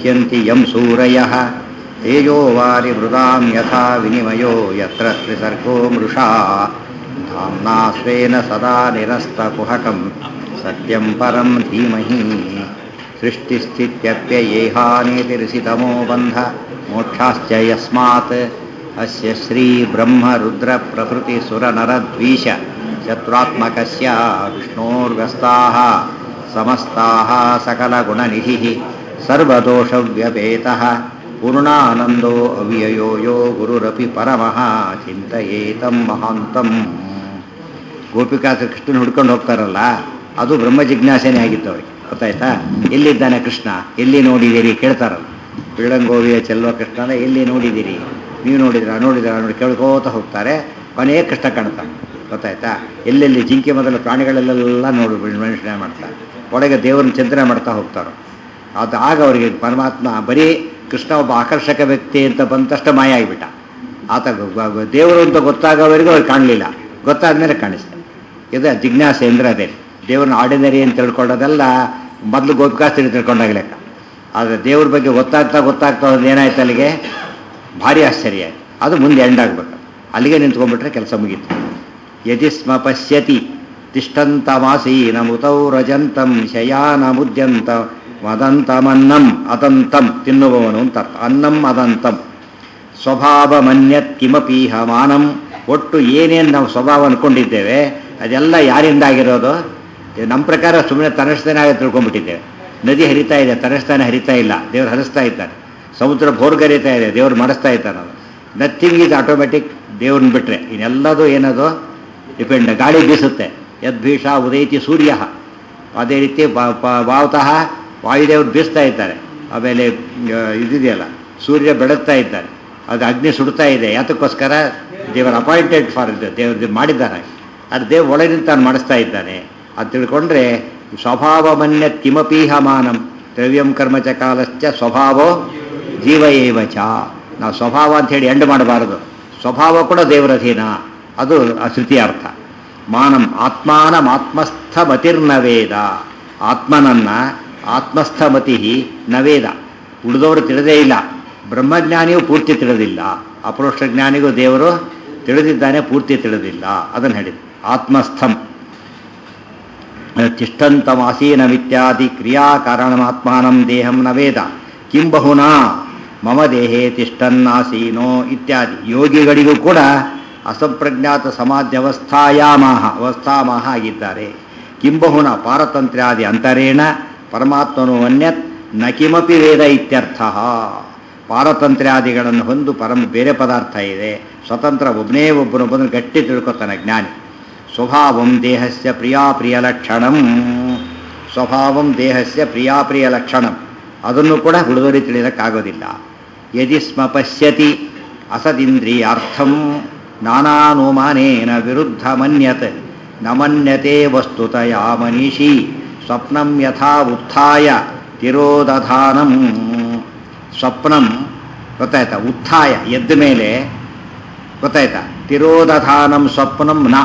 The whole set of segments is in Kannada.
दह्यन्ति यं सूरयः तेजो वारिमृदां यथा विनिमयो यत्र त्रिसर्गो मृषा धाम्ना स्वेन सदा निरस्तकुहकं सत्यं परं धीमहि सृष्टिस्थित्यप्ययेहानेतिरिसितमो बन्ध मोक्षाश्च यस्मात् अस्य श्रीब्रह्मरुद्रप्रभृतिसुरनरद्वीष शत्रुत्मकस्य विष्णोर्व्यस्ताः समस्ताः सकलगुणनिधिः सर्वदोषव्यपेतः पूर्णानन्दो अव्ययो यो गुरुरपि परमः ಚಿಂತೆಯೇತಂ ಮಹಾಂತಂ ಗೋಪಿಕಾ ಕೃಷ್ಣನ ಹುಡ್ಕೊಂಡು ಹೋಗ್ತಾರಲ್ಲ ಅದು ಬ್ರಹ್ಮ ಜಿಜ್ಞಾಸೆನೇ ಆಗಿತ್ತು ಅವ್ರಿಗೆ ಗೊತ್ತಾಯ್ತಾ ಎಲ್ಲಿದ್ದಾನೆ ಕೃಷ್ಣ ಎಲ್ಲಿ ನೋಡಿದ್ದೀರಿ ಕೇಳ್ತಾರಲ್ಲ ಬೀಳಂಗೋವಿಯ ಚೆಲ್ವ ಕೃಷ್ಣನ ಎಲ್ಲಿ ನೋಡಿದ್ದೀರಿ ನೀವು ನೋಡಿದ್ರ ನೋಡಿದ್ರ ನೋಡಿ ಕೇಳ್ಕೋತ ಹೋಗ್ತಾರೆ ಕೊನೆಯೇ ಕೃಷ್ಣ ಕಾಣ್ತಾನೆ ಗೊತ್ತಾಯ್ತಾ ಎಲ್ಲೆಲ್ಲಿ ಜಿಂಕೆ ಮೊದಲ ಪ್ರಾಣಿಗಳಲ್ಲೆಲ್ಲ ನೋಡಿ ಮನುಷ್ಯನ ಮಾಡ್ತಾರೆ ಒಳಗೆ ದೇವರನ್ನ ಚಿಂತನೆ ಮಾಡ್ತಾ ಹೋಗ್ತಾರೆ ಅದು ಆಗ ಅವರಿಗೆ ಪರಮಾತ್ಮ ಬರೀ ಕೃಷ್ಣ ಒಬ್ಬ ಆಕರ್ಷಕ ವ್ಯಕ್ತಿ ಅಂತ ಬಂದ ತಕ್ಷಣ ಮಾಯ ಆಗಿಬಿಟ್ಟ ಆತ ದೇವರು ಅಂತ ಗೊತ್ತಾಗೋವರೆಗೂ ಅವ್ರಿಗೆ ಕಾಣಲಿಲ್ಲ ಗೊತ್ತಾದ್ಮೇಲೆ ಕಾಣಿಸ್ತಾರೆ ಇದು ಜಿಜ್ಞಾಸೆ ಅಂದ್ರೆ ಅದೇ ದೇವ್ರನ್ನ ಆರ್ಡಿನರಿ ಅಂತ ತಿಳ್ಕೊಳ್ಳೋದೆಲ್ಲ ಮೊದಲು ಗೋಪಿಕಾಸ್ತ್ರಿ ತಿಳ್ಕೊಂಡಾಗ ಲೆಕ್ಕ ಆದರೆ ದೇವ್ರ ಬಗ್ಗೆ ಗೊತ್ತಾಗ್ತಾ ಗೊತ್ತಾಗ್ತಾ ಹೋದ್ರೆ ಏನಾಯ್ತು ಅಲ್ಲಿಗೆ ಭಾರಿ ಆಶ್ಚರ್ಯ ಆಯ್ತು ಅದು ಮುಂದೆ ಎಂಡ್ ಆಗ್ಬೇಕು ಅಲ್ಲಿಗೆ ನಿಂತ್ಕೊಂಡ್ಬಿಟ್ರೆ ಕೆಲಸ ಮುಗೀತು ಯದಿ ಸ್ಮ ಪಶ್ಯತಿ ತಿಷ್ಟಂತಮಾಸೀನಮುತೌ ರಜಂತಂ ಶಯಾನಮುದ್ಯಂತ ಮದಂತಮನ್ನಂ ಅದಂತಂ ತಿನ್ನುವವನು ಅಂತ ಅರ್ಥ ಅನ್ನಂ ಅದಂತಂ ಸ್ವಭಾವ ಮನ್ಯತ್ ಕಿಮಪೀಹ ಮಾನಂ ಒಟ್ಟು ಏನೇನು ನಾವು ಸ್ವಭಾವ ಅನ್ಕೊಂಡಿದ್ದೇವೆ ಅದೆಲ್ಲ ಯಾರಿಂದ ಆಗಿರೋದು ನಮ್ಮ ಪ್ರಕಾರ ಸುಮ್ಮನೆ ತನಸ್ತಾನೆ ಆಗಿ ತಿಳ್ಕೊಂಡ್ಬಿಟ್ಟಿದ್ದೇವೆ ನದಿ ಹರಿತಾ ಇದೆ ತನಸ್ತಾನೆ ಹರಿತಾ ಇಲ್ಲ ದೇವ್ರು ಹರಿಸ್ತಾ ಇದ್ದಾನೆ ಸಮುದ್ರ ಭೋರ್ಗರಿತಾ ಇದೆ ದೇವ್ರು ಮಾಡಿಸ್ತಾ ಇದ್ದಾನೆ ಅದು ನಥಿಂಗ್ ಈಸ್ ಆಟೋಮೆಟಿಕ್ ದೇವ್ರನ್ನ ಬಿಟ್ರೆ ಇನ್ನೆಲ್ಲದು ಏನದು ಡಿಪೆಂಡ್ ಗಾಳಿ ಬೀಸುತ್ತೆ ಯದ್ಭೀಷ ಉದೈತಿ ಸೂರ್ಯ ಅದೇ ರೀತಿ ಭಾವತಃ ವಾಯುದೇವರು ಬೀಸ್ತಾ ಇದ್ದಾರೆ ಆಮೇಲೆ ಇದಿದೆಯಲ್ಲ ಸೂರ್ಯ ಬೆಳಗ್ತಾ ಇದ್ದಾರೆ ಅದು ಅಗ್ನಿ ಸುಡ್ತಾ ಇದೆ ಯಾತಕ್ಕೋಸ್ಕರ ದೇವರ ಅಪಾಯಿಂಟೆಡ್ ಫಾರ್ ದೇವ್ರ ಮಾಡಿದ್ದಾರೆ ಅದು ದೇವ್ ಒಳಗಿಂದ ತಾನು ಮಾಡಿಸ್ತಾ ಇದ್ದಾನೆ ಅದು ತಿಳ್ಕೊಂಡ್ರೆ ಸ್ವಭಾವ ಮನ್ಯ ಕಿಮಪೀಹ ಮಾನಂ ದ್ರವ್ಯಂ ಕರ್ಮಚ ಕಾಲಶ್ಚ ಸ್ವಭಾವೋ ಜೀವ ಏವಚ ನಾವು ಸ್ವಭಾವ ಅಂತ ಹೇಳಿ ಎಂಡ್ ಮಾಡಬಾರದು ಸ್ವಭಾವ ಕೂಡ ದೇವರಧೀನ ಅದು ಶ್ರುತಿಯ ಅರ್ಥ ಮಾನಂ ಆತ್ಮಾನಂ ಆತ್ಮಸ್ಥ ಮತಿರ್ನವೇದ ಆತ್ಮನನ್ನ ಆತ್ಮಸ್ಥ ಮತಿ ನವೇದ ಉಳಿದವರು ತಿಳಿದೇ ಇಲ್ಲ ಬ್ರಹ್ಮಜ್ಞಾನಿಯೂ ಪೂರ್ತಿ ತಿಳಿದಿಲ್ಲ ಅಪರೋಕ್ಷ ಜ್ಞಾನಿಗೂ ದೇವರು ತಿಳಿದಿದ್ದಾನೆ ಪೂರ್ತಿ ತಿಳಿದಿಲ್ಲ ಅದನ್ನು ಹೇಳಿದ ಆತ್ಮಸ್ಥಂ ತಿಷ್ಟಂತಮಾಸೀನಮಿತ್ಯಾದಿ ಕ್ರಿಯಾಕಾರಣಮಾತ್ಮಾನಂ ದೇಹಂ ನ ವೇದ ಕಿಂ ಬಹುನಾ ಮಮ ದೇಹೇ ತಿಷ್ಟನ್ನಾಸೀನೋ ಇತ್ಯಾದಿ ಯೋಗಿಗಳಿಗೂ ಕೂಡ ಅಸಂಪ್ರಜ್ಞಾತ ಸಮಾಧ್ಯವಸ್ಥಾಯಾಮಾಹ ಅವಸ್ಥಾಮಾಹ ಆಗಿದ್ದಾರೆ ಕಿಂಬಹುನ ಪಾರತಂತ್ರ್ಯಾದಿ ಅಂತರೇಣ ಪರಮಾತ್ಮನು ಅನ್ಯತ್ ನ ಕಿಮಪಿ ವೇದ ಇತ್ಯರ್ಥ ಪಾರತಂತ್ರ್ಯಾದಿಗಳನ್ನು ಹೊಂದು ಪರಮ ಬೇರೆ ಪದಾರ್ಥ ಇದೆ ಸ್ವತಂತ್ರ ಒಬ್ಬನೇ ಒಬ್ಬನೊಬ್ಬನ ಗಟ್ಟಿ ತಿಳ್ಕೊತಾನೆ ಜ್ಞಾನಿ ಸ್ವಭಾವಂ ದೇಹಸ್ಯ ಪ್ರಿಯಾಪ್ರಿಯ ಲಕ್ಷಣಂ ಸ್ವಭಾವಂ ದೇಹಸ್ಯ ಪ್ರಿಯಾಪ್ರಿಯ ಲಕ್ಷಣಂ ಅದನ್ನು ಕೂಡ ಹುಡುಗರಿ ತಿಳಿಯೋಕ್ಕಾಗೋದಿಲ್ಲ ಯದಿ ಸ್ಮ ಪಶ್ಯತಿ ಅಸದಿಂದ್ರಿಯಾರ್ಥಂ ನಾನಾನುಮಾನೇನ ವಿರುದ್ಧ ಮನ್ಯತ್ ನ ಮನ್ಯತೆ ವಸ್ತುತಯ ಮನೀಷಿ ಸ್ವಪ್ನಂ ಯಥಾ ಉತ್ಥಾಯ ತಿರೋದಧಾನಂ ಸ್ವಪ್ನಂ ಗೊತ್ತಾಯ್ತಾ ಉತ್ಥಾಯ ಎದ್ದ ಮೇಲೆ ಗೊತ್ತಾಯ್ತಾ ತಿರೋದಧಾನಂ ಸ್ವಪ್ನಂ ನ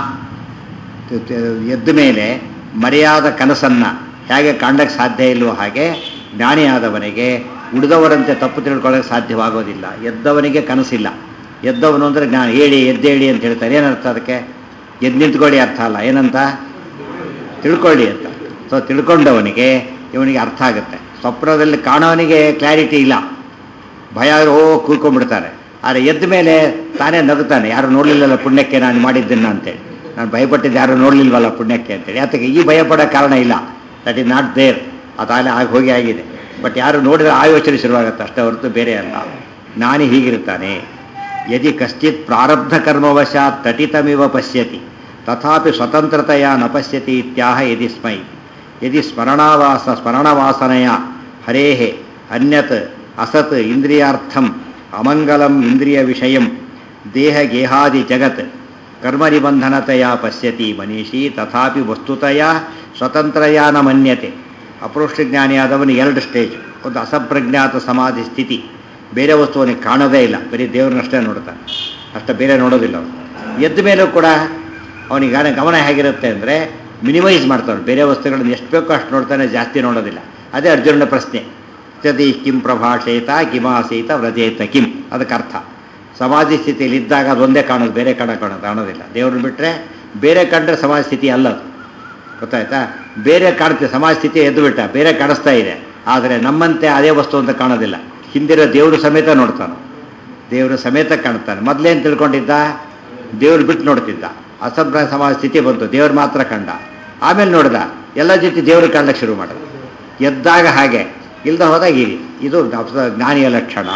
ಎದ್ದ ಮೇಲೆ ಮರೆಯಾದ ಕನಸನ್ನ ಹೇಗೆ ಕಾಣಕ್ಕೆ ಸಾಧ್ಯ ಇಲ್ವೋ ಹಾಗೆ ಜ್ಞಾನಿಯಾದವನಿಗೆ ಉಳಿದವರಂತೆ ತಪ್ಪು ತಿಳ್ಕೊಳ್ಳೋಕೆ ಸಾಧ್ಯವಾಗೋದಿಲ್ಲ ಎದ್ದವನಿಗೆ ಕನಸಿಲ್ಲ ಎದ್ದವನು ಅಂದರೆ ಜ್ಞಾನ ಹೇಳಿ ಎದ್ದೇಳಿ ಅಂತ ಹೇಳ್ತಾರೆ ಏನರ್ಥ ಅದಕ್ಕೆ ಎದ್ದು ನಿಂತ್ಕೊಳ್ಳಿ ಅರ್ಥ ಅಲ್ಲ ಏನಂತ ತಿಳ್ಕೊಳ್ಳಿ ಅಂತ ಸೊ ತಿಳ್ಕೊಂಡವನಿಗೆ ಇವನಿಗೆ ಅರ್ಥ ಆಗುತ್ತೆ ಸ್ವಪ್ನದಲ್ಲಿ ಕಾಣೋವನಿಗೆ ಕ್ಲಾರಿಟಿ ಇಲ್ಲ ಭಯ ಓ ಕೂತ್ಕೊಂಡ್ಬಿಡ್ತಾನೆ ಆದರೆ ಎದ್ದ ಮೇಲೆ ತಾನೇ ನಗುತ್ತಾನೆ ಯಾರು ನೋಡಲಿಲ್ಲಲ್ಲ ಪುಣ್ಯಕ್ಕೆ ನಾನು ಮಾಡಿದ್ದನ್ನ ಅಂತೇಳಿ ನಾನು ಭಯಪಟ್ಟಿದ್ದು ಯಾರು ನೋಡಲಿಲ್ವಲ್ಲ ಪುಣ್ಯಕ್ಕೆ ಅಂತೇಳಿ ಯಾತಕ್ಕೆ ಈ ಭಯಪಡೋ ಕಾರಣ ಇಲ್ಲ ದಟ್ ಇಸ್ ನಾಟ್ ದೇರ್ ಅದಾಗಲೇ ಆಗಿ ಹೋಗಿ ಆಗಿದೆ ಬಟ್ ಯಾರು ನೋಡಿದ್ರೆ ಆ ಯೋಚನೆ ಶುರುವಾಗುತ್ತೆ ಅಷ್ಟೇ ಹೊರತು ಬೇರೆ ಅಲ್ಲ ಜ್ಞಾನಿ ಹೀಗಿರ್ತಾನೆ ಯದಿ ಕಶ್ಚಿತ್ ಪ್ರಾರಬ್ಧ ಕರ್ಮವಶಾತ್ ತಟಿತಮಿವ ಪಶ್ಯತಿ ತಥಾಪಿ ಸ್ವತಂತ್ರತೆಯ ನ ಪಶ್ಯತಿ ಇತ್ಯಾಹ ಯದಿ ಸ್ಮೈ ಯದಿ ಸ್ಮರಣಾವಾಸ ಸ್ಮರಣವಾಸನೆಯ ಹರೇಃ ಅನ್ಯತ್ ಅಸತ್ ಇಂದ್ರಿಯಾರ್ಥಂ ಅಮಂಗಲಂ ಇಂದ್ರಿಯ ವಿಷಯಂ ದೇಹ ಗೇಹಾದಿ ಜಗತ್ ಕರ್ಮನಿಬಂಧನತೆಯ ಪಶ್ಯತಿ ಮನೀಷಿ ತಥಾಪಿ ವಸ್ತುತಯ ಸ್ವತಂತ್ರಯ ನ ಮನ್ಯತೆ ಅಪರೋಕ್ಷ ಜ್ಞಾನಿಯಾದವನು ಎರಡು ಸ್ಟೇಜ್ ಒಂದು ಅಸಂಪ್ರಜ್ಞಾತ ಸಮಾಧಿ ಸ್ಥಿತಿ ಬೇರೆ ವಸ್ತುವನಿಗೆ ಕಾಣೋದೇ ಇಲ್ಲ ಬರೀ ದೇವ್ರನ್ನಷ್ಟೇ ನೋಡ್ತಾನೆ ಅಷ್ಟೇ ಬೇರೆ ನೋಡೋದಿಲ್ಲ ಅವನು ಎದ್ದ ಮೇಲೂ ಕೂಡ ಅವನಿಗೆ ಗಮನ ಗಮನ ಹೇಗಿರುತ್ತೆ ಅಂದರೆ ಮಿನಿಮೈಸ್ ಮಾಡ್ತಾನೆ ಬೇರೆ ವಸ್ತುಗಳನ್ನ ಎಷ್ಟು ಬೇಕೋ ಅಷ್ಟು ನೋಡ್ತಾನೆ ಜಾಸ್ತಿ ನೋಡೋದಿಲ್ಲ ಅದೇ ಅರ್ಜುನನ ಪ್ರಶ್ನೆ ತ್ಯದಿ ಕಿಂ ಪ್ರಭಾಷೇತ ಕಿಮಾಸೀತ ವ್ರಜೇತ ಕಿಂ ಅದಕ್ಕೆ ಅರ್ಥ ಸಮಾಧಿ ಸ್ಥಿತಿಯಲ್ಲಿ ಇದ್ದಾಗ ಅದೊಂದೇ ಕಾಣೋದು ಬೇರೆ ಕಣ ಕಾಣೋದು ಕಾಣೋದಿಲ್ಲ ದೇವ್ರನ್ನ ಬಿಟ್ಟರೆ ಬೇರೆ ಕಂಡ್ರೆ ಸಮಾಜ ಸ್ಥಿತಿ ಅಲ್ಲ ಅದು ಗೊತ್ತಾಯ್ತಾ ಬೇರೆ ಕಾಣುತ್ತೆ ಸಮಾಜ ಸ್ಥಿತಿ ಎದ್ದು ಬಿಟ್ಟ ಬೇರೆ ಕಾಣಿಸ್ತಾ ಇದೆ ಆದರೆ ನಮ್ಮಂತೆ ಅದೇ ವಸ್ತು ಅಂತ ಕಾಣೋದಿಲ್ಲ ಹಿಂದಿರೋ ದೇವರು ಸಮೇತ ನೋಡ್ತಾನೆ ದೇವರು ಸಮೇತ ಕಾಣ್ತಾನೆ ಮೊದಲೇನು ತಿಳ್ಕೊಂಡಿದ್ದ ದೇವ್ರು ಬಿಟ್ಟು ನೋಡ್ತಿದ್ದ ಅಸಂಪ್ರಾಯ ಸಮಾಜ ಸ್ಥಿತಿ ಬಂತು ದೇವ್ರು ಮಾತ್ರ ಕಂಡ ಆಮೇಲೆ ನೋಡ್ದ ಎಲ್ಲ ಜೊತೆ ದೇವರು ಕಾಣಕ್ಕೆ ಶುರು ಮಾಡಿದ ಎದ್ದಾಗ ಹಾಗೆ ಇಲ್ದ ಹೋದಾಗ ಇರಿ ಇದು ಜ್ಞಾನಿಯ ಲಕ್ಷಣ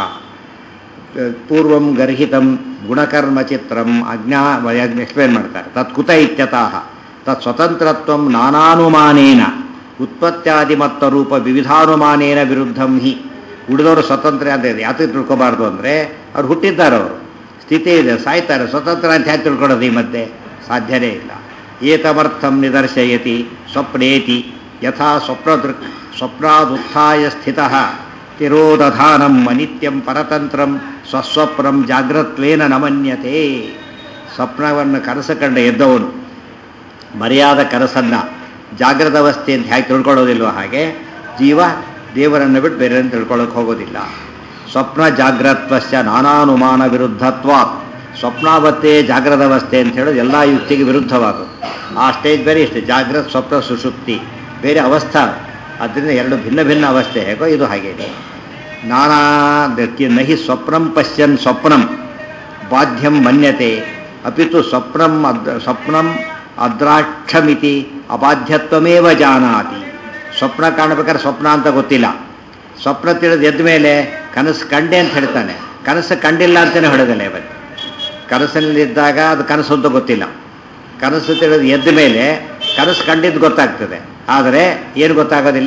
ಪೂರ್ವಂ ಗರ್ಹಿತಂ ಗುಣಕರ್ಮ ಚಿತ್ರಂ ಅಜ್ಞಾ ಎಕ್ಸ್ಪ್ಲೇನ್ ಮಾಡ್ತಾರೆ ತತ್ ಕುತ ಇತ್ಯತಃ ತತ್ ಸ್ವತಂತ್ರತ್ವ ನಾನಾನುಮಾನೇನ ಉತ್ಪತ್ತ್ಯಾದಿಮತ್ತ ರೂಪ ವಿವಿಧಾನುಮಾನೇನ ವಿರುದ್ಧಂ ಹಿ ಉಳಿದವರು ಸ್ವತಂತ್ರ ಅಂತ ಇದೆ ಯಾತಕ್ಕೆ ತಿಳ್ಕೊಬಾರ್ದು ಅಂದರೆ ಅವ್ರು ಹುಟ್ಟಿದ್ದಾರೆ ಅವರು ಸ್ಥಿತಿ ಇದೆ ಸಾಯ್ತಾರೆ ಸ್ವತಂತ್ರ ಅಂತ ಯಾಕೆ ತಿಳ್ಕೊಳ್ಳೋದು ಈ ಮಧ್ಯೆ ಸಾಧ್ಯನೇ ಇಲ್ಲ ಏತಮರ್ಥಂ ನಿದರ್ಶಯತಿ ಸ್ವಪ್ನೇತಿ ಯಥಾ ಸ್ವಪ್ನದೃಕ್ ಸ್ವಪ್ನಾದುತ್ಥಾಯ ಸ್ಥಿತಃ ತಿರೋದಧಾನಂ ಅನಿತ್ಯಂ ಪರತಂತ್ರಂ ಸ್ವಸ್ವಪ್ನಂ ಜಾಗ್ರತ್ವೇನ ನಮನ್ಯತೆ ಸ್ವಪ್ನವನ್ನು ಕನಸು ಕಂಡ ಎದ್ದವನು ಮರ್ಯಾದ ಕನಸನ್ನ ಜಾಗ್ರದ ಅವಸ್ಥೆ ಅಂತ ಹೇಗೆ ತಿಳ್ಕೊಳ್ಳೋದಿಲ್ವೋ ಹಾಗೆ ಜೀವ ದೇವರನ್ನು ಬಿಟ್ಟು ಬೇರೆಯನ್ನು ತಿಳ್ಕೊಳ್ಳೋಕೆ ಹೋಗೋದಿಲ್ಲ ಸ್ವಪ್ನ ಜಾಗ್ರತ್ವಸ್ಯ ನಾನಾನುಮಾನ ವಿರುದ್ಧತ್ವ ಸ್ವಪ್ನಾವಸ್ಥೆ ಜಾಗ್ರದ ಅವಸ್ಥೆ ಅಂತ ಹೇಳೋದು ಎಲ್ಲ ಯುಕ್ತಿಗೆ ವಿರುದ್ಧವಾದದ್ದು ಆ ಸ್ಟೇಜ್ ಬೇರೆ ಇಷ್ಟೇ ಜಾಗ್ರತ್ ಸ್ವಪ್ನ ಸುಷುಪ್ತಿ ಬೇರೆ ಅವಸ್ಥಾ ಅದರಿಂದ ಎರಡು ಭಿನ್ನ ಭಿನ್ನ ಅವಸ್ಥೆ ಹೇಗೋ ಇದು ಹಾಗೆ ನಾನಾ ನಹಿ ಸ್ವಪ್ನಂ ಪಶ್ಯನ್ ಸ್ವಪ್ನಂ ಬಾಧ್ಯಂ ಮನ್ಯತೆ ಅಪಿತು ಸ್ವಪ್ನಂ ಅದ್ ಸ್ವಪ್ನಂ ಅದ್ರಾಕ್ಷಮಿತಿ ಅಬಾಧ್ಯತ್ವಮೇವ ಜಾನಾತಿ ಸ್ವಪ್ನ ಕಾಣಬೇಕಾದ್ರೆ ಸ್ವಪ್ನ ಅಂತ ಗೊತ್ತಿಲ್ಲ ಸ್ವಪ್ನ ತಿಳಿದು ಎದ್ದ ಮೇಲೆ ಕನಸು ಕಂಡೆ ಅಂತ ಹೇಳ್ತಾನೆ ಕನಸು ಕಂಡಿಲ್ಲ ಅಂತಲೇ ಹೊಡೆದಿಲ್ಲ ಇವತ್ತು ಕನಸಿನಲ್ಲಿದ್ದಾಗ ಅದು ಕನಸು ಅಂತ ಗೊತ್ತಿಲ್ಲ ಕನಸು ತಿಳಿದು ಎದ್ದ ಮೇಲೆ ಕನಸು ಕಂಡಿದ್ದು ಗೊತ್ತಾಗ್ತದೆ ಆದರೆ ಏನು ಗೊತ್ತಾಗೋದಿಲ್ಲ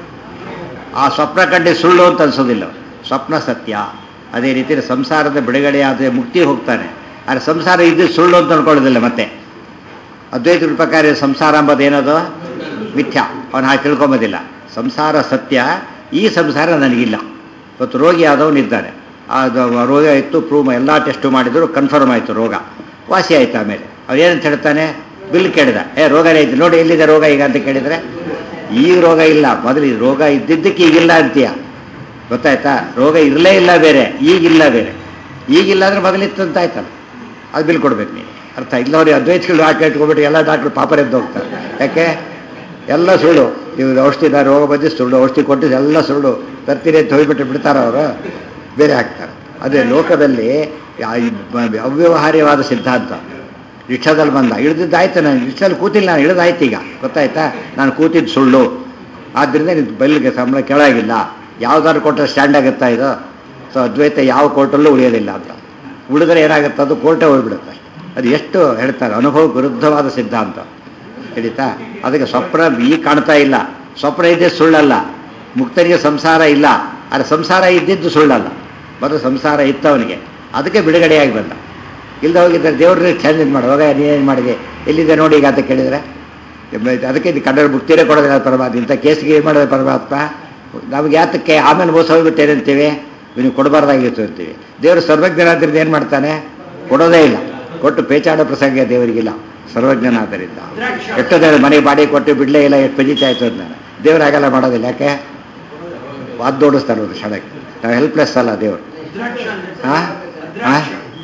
ಆ ಸ್ವಪ್ನ ಕಂಡಿದ್ದು ಸುಳ್ಳು ಅಂತ ಅನ್ಸೋದಿಲ್ಲ ಸ್ವಪ್ನ ಸತ್ಯ ಅದೇ ರೀತಿ ಸಂಸಾರದ ಬಿಡುಗಡೆ ಆದರೆ ಮುಕ್ತಿ ಹೋಗ್ತಾನೆ ಆದರೆ ಸಂಸಾರ ಇದ್ದು ಸುಳ್ಳು ಅಂತ ಅನ್ಕೊಳ್ಳೋದಿಲ್ಲ ಮತ್ತೆ ಅದ್ವೈತ ಪ್ರಕಾರ ಸಂಸಾರ ಅಂಬೋದು ಏನದು ಮಿಥ್ಯ ಅವನು ಹಾಗೆ ತಿಳ್ಕೊಂಬೋದಿಲ್ಲ ಸಂಸಾರ ಸತ್ಯ ಈ ಸಂಸಾರ ನನಗಿಲ್ಲ ಇವತ್ತು ರೋಗಿ ಆದವನಿದ್ದಾನೆ ಅದು ರೋಗ ಇತ್ತು ಪ್ರೂವ್ ಎಲ್ಲ ಟೆಸ್ಟು ಮಾಡಿದ್ರು ಕನ್ಫರ್ಮ್ ಆಯಿತು ರೋಗ ವಾಸಿ ಆಯ್ತು ಆಮೇಲೆ ಏನಂತ ಹೇಳ್ತಾನೆ ಬಿಲ್ ಕೇಳಿದ ಏ ರೋಗನೇ ಐತೆ ನೋಡಿ ಎಲ್ಲಿದೆ ರೋಗ ಈಗ ಅಂತ ಕೇಳಿದರೆ ಈಗ ರೋಗ ಇಲ್ಲ ಮೊದಲು ಈ ರೋಗ ಇದ್ದಿದ್ದಕ್ಕೆ ಈಗಿಲ್ಲ ಅಂತೀಯ ಗೊತ್ತಾಯ್ತಾ ರೋಗ ಇರಲೇ ಇಲ್ಲ ಬೇರೆ ಈಗಿಲ್ಲ ಬೇರೆ ಈಗಿಲ್ಲ ಅಂದ್ರೆ ಮೊದಲಿತ್ತು ಅಂತ ಆಯ್ತಲ್ಲ ಅದು ಬಿಲ್ ಕೊಡ್ಬೇಕು ನೀನು ಅರ್ಥ ಇಲ್ಲವ್ರಿಗೆ ಅದ್ವೈತಗಳು ಡಾಕ್ಟರ್ ಇಟ್ಕೊಬಿಟ್ಟು ಎಲ್ಲ ಡಾಕ್ಟ್ರು ಪಾಪರ್ ಎದ್ದು ಹೋಗ್ತಾರೆ ಯಾಕೆ ಎಲ್ಲ ಸುಳ್ಳು ಇವ್ರು ಔಷಧಿ ರೋಗ ಬಂದು ಸುಳ್ಳು ಔಷಧಿ ಕೊಟ್ಟಿದ್ದು ಎಲ್ಲ ಸುಳ್ಳು ತರ್ತೀರಿ ಅಂತ ಹೋಗ್ಬಿಟ್ಟು ಬಿಡ್ತಾರೆ ಅವರು ಬೇರೆ ಹಾಕ್ತಾರೆ ಅದೇ ಲೋಕದಲ್ಲಿ ಅವ್ಯವಹಾರ್ಯವಾದ ಸಿದ್ಧಾಂತ ರಿಕ್ಷಾದಲ್ಲಿ ಬಂದ ಇಳಿದಿದ್ದಾಯ್ತು ನಾನು ರಿಕ್ಷಾದಲ್ಲಿ ಕೂತಿಲ್ಲ ನಾನು ಇಳಿದಾಯ್ತು ಈಗ ಗೊತ್ತಾಯ್ತಾ ನಾನು ಕೂತಿದ್ದು ಸುಳ್ಳು ಆದ್ದರಿಂದ ನಿನ್ನ ಬಲ್ಲಿಗೆ ಸಂಬಳ ಕೆಳಗಿಲ್ಲ ಯಾವ್ದಾದ್ರು ಕೊಟ್ಟರೆ ಸ್ಟ್ಯಾಂಡ್ ಆಗುತ್ತಾ ಇದು ಸೊ ಅದ್ವೈತ ಯಾವ ಕೋರ್ಟಲ್ಲೂ ಉಳಿಯೋದಿಲ್ಲ ಅಂತ ಉಳಿದ್ರೆ ಏನಾಗುತ್ತೆ ಅದು ಕೋರ್ಟೇ ಹೋಗ್ಬಿಡುತ್ತೆ ಅದು ಎಷ್ಟು ಹೇಳ್ತಾರೆ ಅನುಭವ ವಿರುದ್ಧವಾದ ಸಿದ್ಧಾಂತ ತಿಳಿತಾ ಅದಕ್ಕೆ ಸ್ವಪ್ನ ಈಗ ಕಾಣ್ತಾ ಇಲ್ಲ ಸ್ವಪ್ನ ಇದ್ದೇ ಸುಳ್ಳಲ್ಲ ಮುಕ್ತನಿಗೆ ಸಂಸಾರ ಇಲ್ಲ ಆದರೆ ಸಂಸಾರ ಇದ್ದಿದ್ದು ಸುಳ್ಳಲ್ಲ ಮೊದಲು ಸಂಸಾರ ಇತ್ತವನಿಗೆ ಅದಕ್ಕೆ ಬಿಡುಗಡೆಯಾಗಿ ಬಂದ ಇಲ್ಲದೆ ಹೋಗಿದ್ದರೆ ದೇವ್ರನ್ನ ಚೇಂಜ್ ಮಾಡಿ ಹೋಗ ನೀನೇನು ಮಾಡಿದೆ ಎಲ್ಲಿದೆ ನೋಡಿ ಈಗ ಅಂತ ಕೇಳಿದರೆ ಅದಕ್ಕೆ ಇದು ಕನ್ನಡ ಮುಕ್ತಿರೇ ಕೊಡೋದಿಲ್ಲ ಪರಮಾತ್ಮ ಇಂಥ ಕೇಸಿಗೆ ಏನು ಮಾಡೋದು ಪರಮಾತ್ಮ ನಮ್ಗೆ ಯಾತಕ್ಕೆ ಆಮೇಲೆ ಮೋಸ ಹೋಗ್ಬಿಟ್ಟು ಏನಂತೀವಿ ನೀವು ಕೊಡಬಾರ್ದಾಗಿತ್ತು ಅಂತೀವಿ ದೇವರು ಸರ್ವಜ್ಞನಾದ್ರಿಂದ ಏನು ಮಾಡ್ತಾನೆ ಕೊಡೋದೇ ಇಲ್ಲ ಕೊಟ್ಟು ಪೇಚಾಡೋ ಪ್ರಸಂಗ ದೇವರಿಗಿಲ್ಲ ಸರ್ವಜ್ಞನಾದ್ದರಿಂದ ಎಷ್ಟೊತ್ತ ಮನೆ ಬಾಡಿ ಕೊಟ್ಟು ಬಿಡಲೇ ಇಲ್ಲ ಎಷ್ಟು ಪಜಿತಾ ಆಯ್ತು ಅಂತ ದೇವ್ರು ಹಾಗೆಲ್ಲ ಮಾಡೋದಿಲ್ಲ ಯಾಕೆ ವಾದ್ದೋಡಿಸ್ತಾರೆ ಒಂದು ಕ್ಷಣಕ್ಕೆ ನಾವು ಹೆಲ್ಪ್ಲೆಸ್ ಅಲ್ಲ ದೇವರು ಹಾಂ ಹಾಂ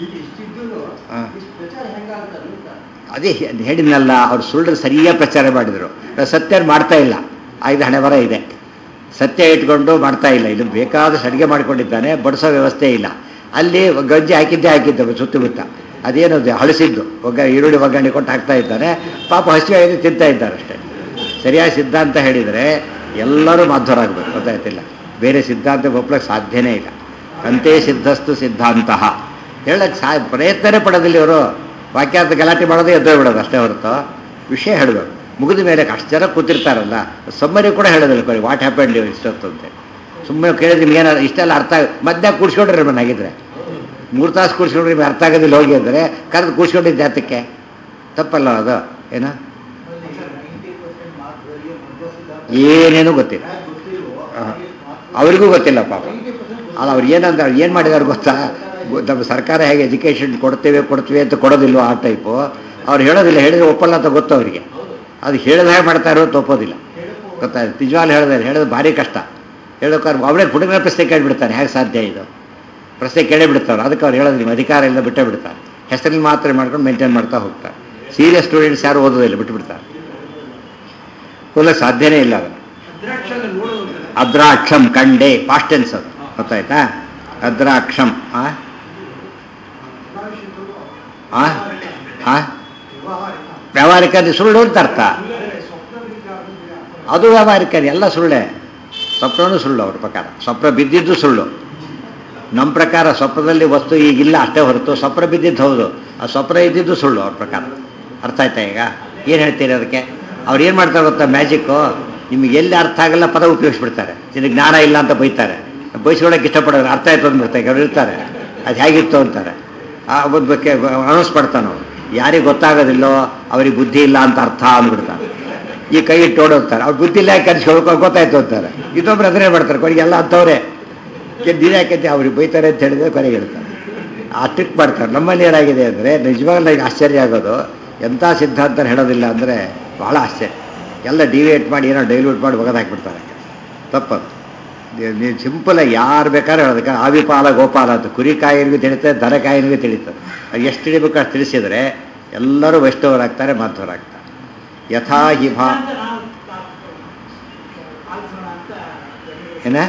ಅದೇ ಹೇಳಿದ್ನಲ್ಲ ಅವ್ರು ಸುಳ್ಳು ಸರಿಯಾಗಿ ಪ್ರಚಾರ ಮಾಡಿದರು ಸತ್ಯ ಮಾಡ್ತಾ ಇಲ್ಲ ಆಯ್ದು ಹಣೆ ಬರ ಇದೆ ಸತ್ಯ ಇಟ್ಕೊಂಡು ಮಾಡ್ತಾ ಇಲ್ಲ ಇದು ಬೇಕಾದಷ್ಟು ಅಡುಗೆ ಮಾಡಿಕೊಂಡಿದ್ದಾನೆ ಬಡಿಸೋ ವ್ಯವಸ್ಥೆ ಇಲ್ಲ ಅಲ್ಲಿ ಗಂಜಿ ಹಾಕಿದ್ದೇ ಹಾಕಿದ್ದ ಸುತ್ತಮುತ್ತ ಅದೇನದು ಹಳಸಿದ್ದು ಒಗ್ಗ ಈರುಳ್ಳಿ ಒಗ್ಗರಣೆ ಕೊಟ್ಟು ಹಾಕ್ತಾ ಇದ್ದಾನೆ ಪಾಪ ಹಸಿವಾಗಿ ತಿಂತಾ ಇದ್ದಾರೆ ಅಷ್ಟೇ ಸರಿಯಾಗಿ ಸಿದ್ಧಾಂತ ಹೇಳಿದರೆ ಎಲ್ಲರೂ ಮಾಧ್ವರಾಗಬೇಕು ಗೊತ್ತಾಯ್ತಿಲ್ಲ ಬೇರೆ ಸಿದ್ಧಾಂತ ಒಪ್ಲಕ್ಕೆ ಸಾಧ್ಯನೇ ಇಲ್ಲ ಅಂತೆ ಸಿದ್ಧಸ್ತು ಸಿದ್ಧಾಂತ ಹೇಳಕ್ಕೆ ಸಾ ಪ್ರಯತ್ನನೇ ಪಡೋದಿಲ್ಲ ಇವರು ವಾಕ್ಯಾರ್ಥ ಗಲಾಟೆ ಮಾಡೋದೇ ಎದ್ದು ಬಿಡೋದು ಅಷ್ಟೇ ಹೊರತು ವಿಷಯ ಹೇಳಬೇಕು ಮುಗಿದ ಮೇಲೆ ಅಷ್ಟು ಜನ ಕೂತಿರ್ತಾರಲ್ಲ ಸಮ್ಮರಿ ಕೂಡ ಹೇಳೋದಿಲ್ಲ ಕೊಡಿ ವಾಟ್ ಹ್ಯಾಪಂಡ್ ಇಷ್ಟೊತ್ತು ಅಂತ ಸುಮ್ಮನೆ ಕೇಳಿದ್ರೆ ನಿಮ್ಗೆ ಏನಾದ್ರು ಇಷ್ಟೆಲ್ಲ ಅರ್ಥ ಮಧ್ಯ ಕೂಡ್ಸ್ಕೊಂಡ್ರೆ ಮನೆ ಆಗಿದ್ರೆ ಮೂರು ತಾಸು ಕೂಡ್ಸ್ಕೊಂಡ್ರೆ ನಿಮ್ಗೆ ಅರ್ಥ ಆಗೋದಿಲ್ಲ ಹೋಗಿ ಅಂದರೆ ಕರೆದು ಕೂಡ್ಸ್ಕೊಂಡಿದ್ದ ಜಾತಕ್ಕೆ ತಪ್ಪಲ್ಲ ಅದು ಏನು ಏನೇನು ಗೊತ್ತಿಲ್ಲ ಅವರಿಗೂ ಗೊತ್ತಿಲ್ಲ ಪಾಪ ಅಲ್ಲ ಅವ್ರು ಏನಂದ್ರೆ ಅವ್ರು ಏನು ಮಾಡಿದಾರೆ ಗೊತ್ತಾ ನಮ್ಮ ಸರ್ಕಾರ ಹೇಗೆ ಎಜುಕೇಷನ್ ಕೊಡ್ತೇವೆ ಕೊಡ್ತೀವಿ ಅಂತ ಕೊಡೋದಿಲ್ಲ ಆ ಟೈಪು ಅವ್ರು ಹೇಳೋದಿಲ್ಲ ಹೇಳಿದ್ರೆ ಒಪ್ಪಲ್ಲ ಅಂತ ಗೊತ್ತು ಅವರಿಗೆ ಅದು ಹೇಳಿದ ಹಾಗೆ ಮಾಡ್ತಾ ಇರೋದು ಒಪ್ಪೋದಿಲ್ಲ ಗೊತ್ತಾಯ್ತು ನಿಜವಾಗ್ಲು ಹೇಳಿದ್ರೆ ಹೇಳೋದು ಭಾರಿ ಕಷ್ಟ ಹೇಳೋಕ್ಕಾದ್ರೆ ಅವರೇ ಹುಡುಗನ ಪ್ರಶ್ನೆ ಕೇಳಿಬಿಡ್ತಾನೆ ಹೇಗೆ ಸಾಧ್ಯ ಇದು ಪ್ರಶ್ನೆ ಕೇಳೇ ಬಿಡ್ತಾರೆ ಅದಕ್ಕೆ ಅವ್ರು ಹೇಳೋದು ನಿಮ್ಮ ಅಧಿಕಾರ ಇಲ್ಲ ಬಿಟ್ಟೇ ಬಿಡ್ತಾರೆ ಹೆಸರಲ್ಲಿ ಮಾತ್ರ ಮಾಡ್ಕೊಂಡು ಮೇಂಟೈನ್ ಮಾಡ್ತಾ ಹೋಗ್ತಾರೆ ಸೀರಿಯಸ್ ಸ್ಟೂಡೆಂಟ್ಸ್ ಯಾರು ಓದೋದಿಲ್ಲ ಬಿಟ್ಟುಬಿಡ್ತಾರೆ ಓದಕ್ಕೆ ಸಾಧ್ಯನೇ ಇಲ್ಲ ಅದನ್ನು ಅದ್ರಾಕ್ಷರ ನೋಡೋದು ಅದ್ರಾಕ್ಷಂ ಕಂಡೆ ಪಾಸ್ಟ್ ಟೆನ್ಸ್ ಅದು ಗೊತ್ತಾಯ್ತಾ ಅದ್ರಾಕ್ಷಂ ಆ ಆ ಆ ವ್ಯಾವಹಾರಿಕ ಅಂದ್ರೆ ಸುಳ್ಳು ಅಂತ ಅರ್ಥ ಅದು ವ್ಯಾವಹಾರಿಕ ಎಲ್ಲ ಸುಳ್ಳೆ ಸ್ವಪ್ನನೂ ಸುಳ್ಳು ಅವ್ರ ಪ್ರಕಾರ ಸ್ವಪ್ನ ಬಿದ್ದಿದ್ದು ಸುಳ್ಳು ನಮ್ಮ ಪ್ರಕಾರ ಸ್ವಪ್ನದಲ್ಲಿ ವಸ್ತು ಈಗಿಲ್ಲ ಅಷ್ಟೇ ಹೊರತು ಸ್ವಪ್ನ ಬಿದ್ದಿದ್ದು ಹೌದು ಆ ಸ್ವಪ್ನ ಇದ್ದಿದ್ದು ಸುಳ್ಳು ಅವ್ರ ಪ್ರಕಾರ ಅರ್ಥ ಆಯ್ತಾ ಈಗ ಏನು ಹೇಳ್ತೀರಿ ಅದಕ್ಕೆ ಅವ್ರು ಏನು ಮಾಡ್ತಾರೆ ಗೊತ್ತಾ ಮ್ಯಾಜಿಕ್ಕು ನಿಮಗೆ ಎಲ್ಲಿ ಅರ್ಥ ಆಗಲ್ಲ ಪದ ಉಪಯೋಗಿಸ್ಬಿಡ್ತಾರೆ ನಿನಗೆ ಜ್ಞಾನ ಇಲ್ಲ ಅಂತ ಬೈತಾರೆ ಬಯಸ್ಕೊಳಕ್ಕೆ ಇಷ್ಟಪಡೋರು ಅರ್ಥ ಆಯ್ತು ಅಂದ್ಬಿಡ್ತಾರೆ ಅವ್ರು ಇರ್ತಾರೆ ಅದು ಹೇಗಿತ್ತು ಅಂತಾರೆ ಆ ಒಂದು ಬಗ್ಗೆ ಅನೌನ್ಸ್ ಮಾಡ್ತಾನೆ ಅವ್ರು ಯಾರಿಗೆ ಗೊತ್ತಾಗೋದಿಲ್ಲೋ ಅವ್ರಿಗೆ ಬುದ್ಧಿ ಇಲ್ಲ ಅಂತ ಅರ್ಥ ಅಂದ್ಬಿಡ್ತಾನೆ ಈ ಕೈ ಇಟ್ಟು ಓಡೋಗ್ತಾರೆ ಅವ್ರು ಬುದ್ಧಿ ಇಲ್ಲ ಕನ್ಸ್ಕೊಳ್ಕೊ ಗೊತ್ತಾಯ್ತು ಅಂತಾರೆ ಇದೊಬ್ರು ಅದನ್ನೇ ಮಾಡ್ತಾರೆ ಕೊನೆಗೆ ಎಲ್ಲ ಅಂಥವ್ರೆ ದಿನ ಯಾಕೆ ಅವ್ರಿಗೆ ಬೈತಾರೆ ಅಂತ ಹೇಳಿದ್ರೆ ಕೊನೆಗೆ ಹೇಳ್ತಾರೆ ಆ ಟ್ರಿಕ್ ಮಾಡ್ತಾರೆ ನಮ್ಮಲ್ಲಿ ಏನಾಗಿದೆ ಅಂದರೆ ನಿಜವಾಗ್ಲೂ ನನಗೆ ಆಶ್ಚರ್ಯ ಆಗೋದು ಎಂಥ ಸಿದ್ಧಾಂತ ಹೇಳೋದಿಲ್ಲ ಅಂದರೆ ಬಹಳ ಆಶ್ಚರ್ಯ ಎಲ್ಲ ಡಿವೇಟ್ ಮಾಡಿ ಏನೋ ಡೈಲ್ಯೂಟ್ ಮಾಡಿ ಒಗದು ಹಾಕ್ಬಿಡ್ತಾರೆ ತಪ್ಪದು ನೀವು ಸಿಂಪಲಾಗಿ ಯಾರು ಬೇಕಾದ್ರೆ ಹೇಳೋದಕ್ಕೆ ಆವಿಪಾಲ ಗೋಪಾಲ ಅಂತ ಕುರಿ ಕಾಯಿನಿಗೂ ತಿಳಿತದೆ ದನ ಕಾಯಿನಿಗೂ ತಿಳಿತದೆ ಅದು ಎಷ್ಟು ತಿಳಿಬೇಕು ಅಷ್ಟು ತಿಳಿಸಿದರೆ ಎಲ್ಲರೂ ವೈಷ್ಣವರಾಗ್ತಾರೆ ಮಾಧ್ವರಾಗ್ತಾರೆ ಯಥಾ ಹಿ ಭಾ ಏನ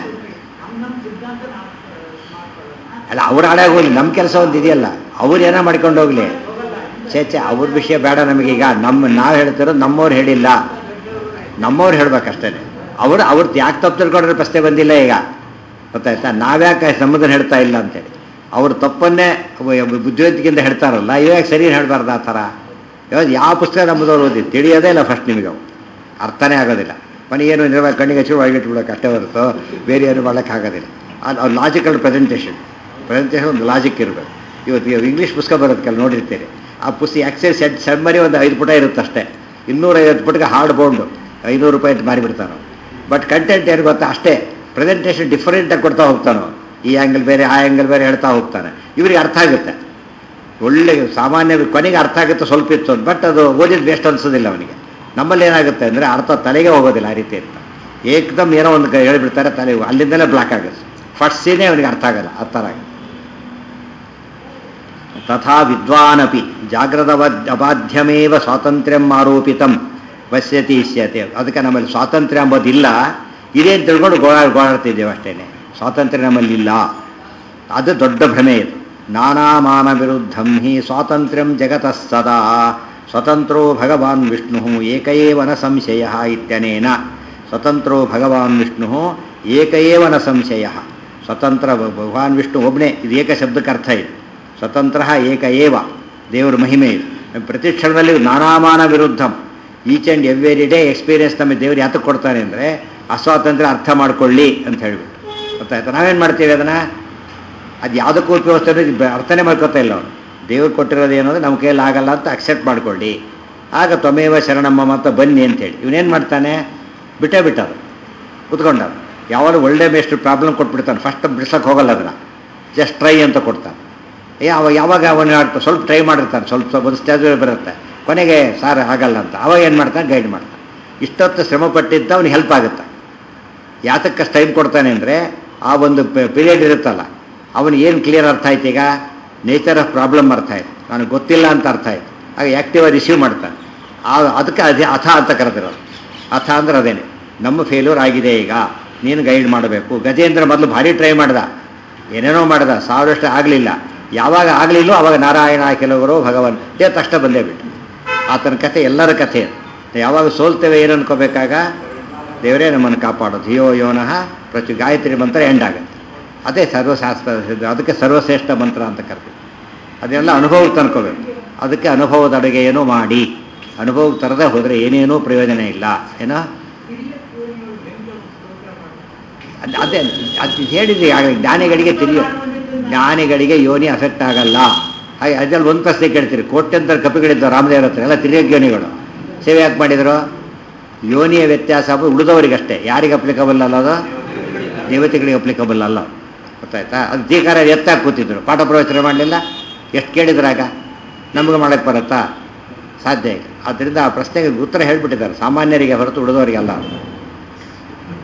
ಅಲ್ಲ ಅವ್ರ ಹಾಳಾಗಿ ಹೋಗ್ಲಿ ನಮ್ಮ ಕೆಲಸ ಒಂದು ಇದೆಯಲ್ಲ ಅವ್ರು ಏನೋ ಮಾಡ್ಕೊಂಡು ಹೋಗ್ಲಿ ಛೇ ಛೇ ಅವ್ರ ವಿಷಯ ಬೇಡ ನಮಗೀಗ ನಮ್ಮ ನಾವು ಹೇಳ್ತಿರೋದು ನಮ್ಮವ್ರು ಹೇಳಿಲ್ಲ ನಮ್ಮವ್ರು ಹೇಳ್ಬೇಕಷ್ಟೇ ಅವರು ಅವ್ರು ಯಾಕೆ ತಪ್ಪು ತಿಳ್ಕೊಂಡ್ರೆ ಪ್ರಶ್ನೆ ಬಂದಿಲ್ಲ ಈಗ ಗೊತ್ತಾಯ್ತಾ ನಾವ್ಯಾಕೆ ನಮ್ಮದನ್ನು ಹೇಳ್ತಾ ಇಲ್ಲ ಅಂತೇಳಿ ಅವ್ರ ತಪ್ಪನ್ನೇ ಬುದ್ಧಿವಂತಿಕೆಯಿಂದ ಹೇಳ್ತಾರಲ್ಲ ಇವಾಗ ಸರಿ ಹೇಳ್ಬಾರ್ದು ಆ ಥರ ಇವಾಗ ಯಾವ ಪುಸ್ತಕ ನಮ್ಮದವ್ರು ಓದಿ ತಿಳಿಯೋದೇ ಇಲ್ಲ ಫಸ್ಟ್ ನಿಮಗೆ ಅವು ಅರ್ಥನೇ ಆಗೋದಿಲ್ಲ ಮನೆಗೇನು ನಿರ್ವಾಹ ಕಣ್ಣಿಗೆ ಹಚ್ಚಿ ಒಳಗಿಟ್ಬಿಡೋಕೆ ಅಷ್ಟೇ ಹೊರತು ಬೇರೆ ಏನು ಮಾಡೋಕ್ಕಾಗೋದಿಲ್ಲ ಅದು ಲಾಜಿಕಲ್ ಪ್ರೆಸೆಂಟೇಷನ್ ಪ್ರೆಸೆಂಟೇಷನ್ ಒಂದು ಲಾಜಿಕ್ ಇರಬೇಕು ಇವತ್ತು ಇವಾಗ ಇಂಗ್ಲೀಷ್ ಪುಸ್ತಕ ಬರೋದಕ್ಕೆಲ್ಲ ನೋಡಿರ್ತೀರಿ ಆ ಪುಸ್ತಕ ಎಕ್ಸೈಸ್ ಸೆಟ್ ಸಮ್ಮರಿ ಒಂದು ಐದು ಪುಟ ಇರುತ್ತೆ ಅಷ್ಟೇ ಇನ್ನೂರೈವತ್ತು ಪುಟಕ್ಕೆ ಹಾರ್ಡ್ ಬೌಂಡು ಐನೂರು ರೂಪಾಯಿ ಅಂತ ಮಾರಿಬಿಡ್ತಾನೆ ಬಟ್ ಕಂಟೆಂಟ್ ಏನು ಗೊತ್ತಾ ಅಷ್ಟೇ ಪ್ರೆಸೆಂಟೇಷನ್ ಡಿಫರೆಂಟಾಗಿ ಕೊಡ್ತಾ ಹೋಗ್ತಾನೆ ಈ ಆ್ಯಂಗಲ್ ಬೇರೆ ಆ ಆ್ಯಂಗಲ್ ಬೇರೆ ಹೇಳ್ತಾ ಹೋಗ್ತಾನೆ ಇವರಿಗೆ ಅರ್ಥ ಆಗುತ್ತೆ ಒಳ್ಳೆ ಸಾಮಾನ್ಯ ಕೊನೆಗೆ ಅರ್ಥ ಆಗುತ್ತೆ ಸ್ವಲ್ಪ ಇತ್ತು ಬಟ್ ಅದು ಓದಿದ್ದು ವೇಸ್ಟ್ ಅನ್ಸೋದಿಲ್ಲ ಅವನಿಗೆ ನಮ್ಮಲ್ಲಿ ಏನಾಗುತ್ತೆ ಅಂದರೆ ಅರ್ಥ ತಲೆಗೆ ಹೋಗೋದಿಲ್ಲ ಆ ರೀತಿ ಇರ್ತ ಏಕದಮ್ ಏನೋ ಒಂದು ಕ- ಹೇಳಿಬಿಡ್ತಾರೆ ತಲೆ ಅಲ್ಲಿಂದಲೇ ಬ್ಲಾಕ್ ಆಗುತ್ತೆ ಫಸ್ಟ್ ಸೀನೇ ಅವನಿಗೆ ಅರ್ಥ ಆಗಲ್ಲ ಆ ಥರ ಆಗುತ್ತೆ ತಥಾ ವಿದ್ವಾನಪಿ ಜಾಗ್ರದವ ಅಬಾಧ್ಯಮೇವ ಸ್ವಾತಂತ್ರ್ಯಂ ಆರೋಪಿತಂ ಪಶ್ಯತಿ ಇಷ್ಯತೆ ಅದಕ್ಕೆ ನಮ್ಮಲ್ಲಿ ಸ್ವಾತಂತ್ರ್ಯ ಎಂಬುದಿಲ್ಲ ಇದೆ ಅಂತ ತಿಳ್ಕೊಂಡು ಗೋಳಾ ಗೋಳಾಡ್ತಿದ್ದೇವೆ ಅಷ್ಟೇನೆ ಸ್ವಾತಂತ್ರ್ಯ ನಮ್ಮಲ್ಲಿ ಇಲ್ಲ ಅದು ದೊಡ್ಡ ಭ್ರಮೆ ಇದು ನಾನಾ ಮಾನ ವಿರುದ್ಧಂ ಹಿ ಸ್ವಾತಂತ್ರ್ಯಂ ಜಗತಃ ಸದಾ ಸ್ವತಂತ್ರೋ ಭಗವಾನ್ ವಿಷ್ಣು ಏಕಏವನ ಸಂಶಯ ಇತ್ಯನೇನ ಸ್ವತಂತ್ರೋ ಭಗವಾನ್ ವಿಷ್ಣು ಏಕಏವನ ಸಂಶಯ ಸ್ವತಂತ್ರ ಭ- ಭಗವಾನ್ ವಿಷ್ಣು ಒಬ್ಬನೇ ಇದು ಏಕ ಶಬ್ದಕ್ಕೆ ಅರ್ಥ ಇದೆ ಸ್ವತಂತ್ರ ಏಕ ಏವ ದೇವರ ಮಹಿಮೆ ಇದು ಪ್ರತಿ ಕ್ಷಣದಲ್ಲಿ ನಾನಾಮಾನ ವಿರುದ್ಧಂ each and every day experience ನಮಗೆ ದೇವರು ಯಾತಕ್ಕೆ ಕೊಡ್ತಾನೆ ಅಂದರೆ ಅಸ್ವಾತಂತ್ರ್ಯ ಅರ್ಥ ಮಾಡ್ಕೊಳ್ಳಿ ಅಂತ ಹೇಳ್ಬಿಟ್ಟು ಗೊತ್ತಾಯ್ತಾ ನಾವೇನು ಮಾಡ್ತೀವಿ ಅದನ್ನು ಅದು ಯಾವುದಕ್ಕೂ ಉಪಯೋಗಿಸ್ತಾರೆ ಅರ್ಥನೇ ಮಾಡ್ಕೊತಾ ಇಲ್ಲ ಅವನು ದೇವ್ರು ಕೊಟ್ಟಿರೋದು ಏನಂದ್ರೆ ನಮ್ಮ ಕೈಯಲ್ಲಿ ಆಗಲ್ಲ ಅಂತ ಅಕ್ಸೆಪ್ಟ್ ಮಾಡ್ಕೊಳ್ಳಿ ಆಗ ತ್ವಮೇವ ಶರಣಮ್ಮ ಅಂತ ಬನ್ನಿ ಅಂತೇಳಿ ಇವನೇನು ಮಾಡ್ತಾನೆ ಬಿಟ್ಟೇ ಬಿಟ್ಟದು ಕುತ್ಕೊಂಡ ಯಾವಾಗ ಒಳ್ಳೆ ಮೇಷ್ಟು ಪ್ರಾಬ್ಲಮ್ ಕೊಟ್ಬಿಡ್ತಾನೆ ಫಸ್ಟ್ ಬಿಡ್ಸಕ್ಕೆ ಹೋಗಲ್ಲ ಅದನ್ನು ಜಸ್ಟ್ ಟ್ರೈ ಅಂತ ಕೊಡ್ತಾನೆ ಏ ಅವಾಗ ಯಾವಾಗ ಅವನು ಆಡ್ತಾ ಸ್ವಲ್ಪ ಟ್ರೈ ಮಾಡಿರ್ತಾನೆ ಸ್ವಲ್ಪ ಸ್ವಲ್ಪ ಒಂದು ಸ್ಟೇಜ್ ಬರುತ್ತೆ ಕೊನೆಗೆ ಸಾರ್ ಆಗಲ್ಲ ಅಂತ ಅವಾಗ ಏನು ಮಾಡ್ತಾನೆ ಗೈಡ್ ಮಾಡ್ತಾನೆ ಇಷ್ಟೊತ್ತು ಶ್ರಮ ಪಟ್ಟಿದ್ದ ಅವ್ನಿಗೆ ಹೆಲ್ಪ್ ಆಗುತ್ತೆ ಯಾತಕ್ಕಷ್ಟು ಟೈಮ್ ಕೊಡ್ತಾನೆ ಅಂದರೆ ಆ ಒಂದು ಪೀರಿಯಡ್ ಇರುತ್ತಲ್ಲ ಅವನು ಏನು ಕ್ಲಿಯರ್ ಅರ್ಥ ಆಯ್ತು ಈಗ ನೇಚರ್ ಆಫ್ ಪ್ರಾಬ್ಲಮ್ ಅರ್ಥ ಆಯ್ತು ನನಗೆ ಗೊತ್ತಿಲ್ಲ ಅಂತ ಅರ್ಥ ಆಯ್ತು ಆಗ ಆ್ಯಕ್ಟಿವ್ ರಿಸೀವ್ ಮಾಡ್ತಾನೆ ಆ ಅದಕ್ಕೆ ಅದೇ ಅಥ ಅಂತ ಕರೆದಿರೋದು ಅಥ ಅಂದ್ರೆ ಅದೇನೆ ನಮ್ಮ ಫೇಲ್ಯೂರ್ ಆಗಿದೆ ಈಗ ನೀನು ಗೈಡ್ ಮಾಡಬೇಕು ಗಜೇಂದ್ರ ಮೊದಲು ಭಾರಿ ಟ್ರೈ ಮಾಡ್ದ ಏನೇನೋ ಮಾಡ್ದ ಸಾವಿರಷ್ಟು ಆಗಲಿಲ್ಲ ಯಾವಾಗ ಆಗಲಿಲ್ಲೋ ಅವಾಗ ನಾರಾಯಣ ಕೆಲವರು ಭಗವನ್ ಇದೇ ತಕ್ಷಣ ಬಂದೇ ಬಿಟ್ಟು ಆತನ ಕಥೆ ಎಲ್ಲರ ಕಥೆ ಅದು. ಯಾವಾಗ ಸೋಲ್ತೇವೆ ಏನು ಅನ್ಕೋಬೇಕಾಗ ದೇವರೇ ನಮ್ಮನ್ನು ಕಾಪಾಡೋದು ಧಿಯೋ ಯೋನಃ ಪ್ರತಿ ಗಾಯತ್ರಿ ಮಂತ್ರ ಎಂಡ್ ಆಗುತ್ತೆ ಅದೇ ಸರ್ವಶಾಸ್ತ್ರ ಅದಕ್ಕೆ ಸರ್ವಶ್ರೇಷ್ಠ ಮಂತ್ರ ಅಂತ ಕರ್ತೀವಿ ಅದೆಲ್ಲ ಅನುಭವಕ್ಕೆ ತಂದ್ಕೋಬೇಕು ಅದಕ್ಕೆ ಅನುಭವದ ಅಡುಗೆಯನ್ನು ಮಾಡಿ ಅನುಭವಕ್ಕೆ ತರದೇ ಹೋದರೆ ಏನೇನೂ ಪ್ರಯೋಜನ ಇಲ್ಲ ಏನೋ ಅದ್- ಅದೇ ಅದು ಹೇಳಿದ್ರಿ ಆಗ ಜ್ಞಾನಿಗಳಿಗೆ ತಿಳಿಯೋ ಜ್ಞಾನಿಗಳಿಗೆ ಯೋನಿ ಅಫೆಕ್ಟ್ ಆಗಲ್ಲ ಹಾಗೆ ಅದ್ರಲ್ಲಿ ಒಂದು ಪ್ರಶ್ನೆ ಕೇಳ್ತೀರಿ ಕೋಟ್ಯಂತರ ಕಪಿಗಳಿದ್ದ ರಾಮದೇವ್ರ ಹತ್ರ ಎಲ್ಲ ತಿರಿಯೋಗ್ ಯೋನಿಗಳು ಸೇವೆ ಯಾಕೆ ಮಾಡಿದರು ಯೋನಿಯ ವ್ಯತ್ಯಾಸ ಉಳಿದವರಿಗಷ್ಟೇ ಯಾರಿಗೆ ಅಪ್ಲಿಕಬಲ್ ಅಲ್ಲ ಅದು ದೇವತೆಗಳಿಗೆ ಅಪ್ಲಿಕಬಲ್ ಅಲ್ಲ ಗೊತ್ತಾಯ್ತಾ ಅದು ಧೀಕಾರ ಎತ್ತಾಗಿ ಕೂತಿದ್ರು ಪಾಠ ಪ್ರವಚನ ಮಾಡಲಿಲ್ಲ ಎಷ್ಟು ಕೇಳಿದ್ರಾಗ ನಮಗೆ ಮಾಡಕ್ಕೆ ಬರುತ್ತಾ ಸಾಧ್ಯ ಇಲ್ಲ ಆದ್ದರಿಂದ ಆ ಪ್ರಶ್ನೆಗೆ ಉತ್ತರ ಹೇಳ್ಬಿಟ್ಟಿದ್ದಾರೆ ಸಾಮಾನ್ಯರಿಗೆ ಹೊರತು ಉಳಿದವರಿಗೆ ಅಲ್ಲ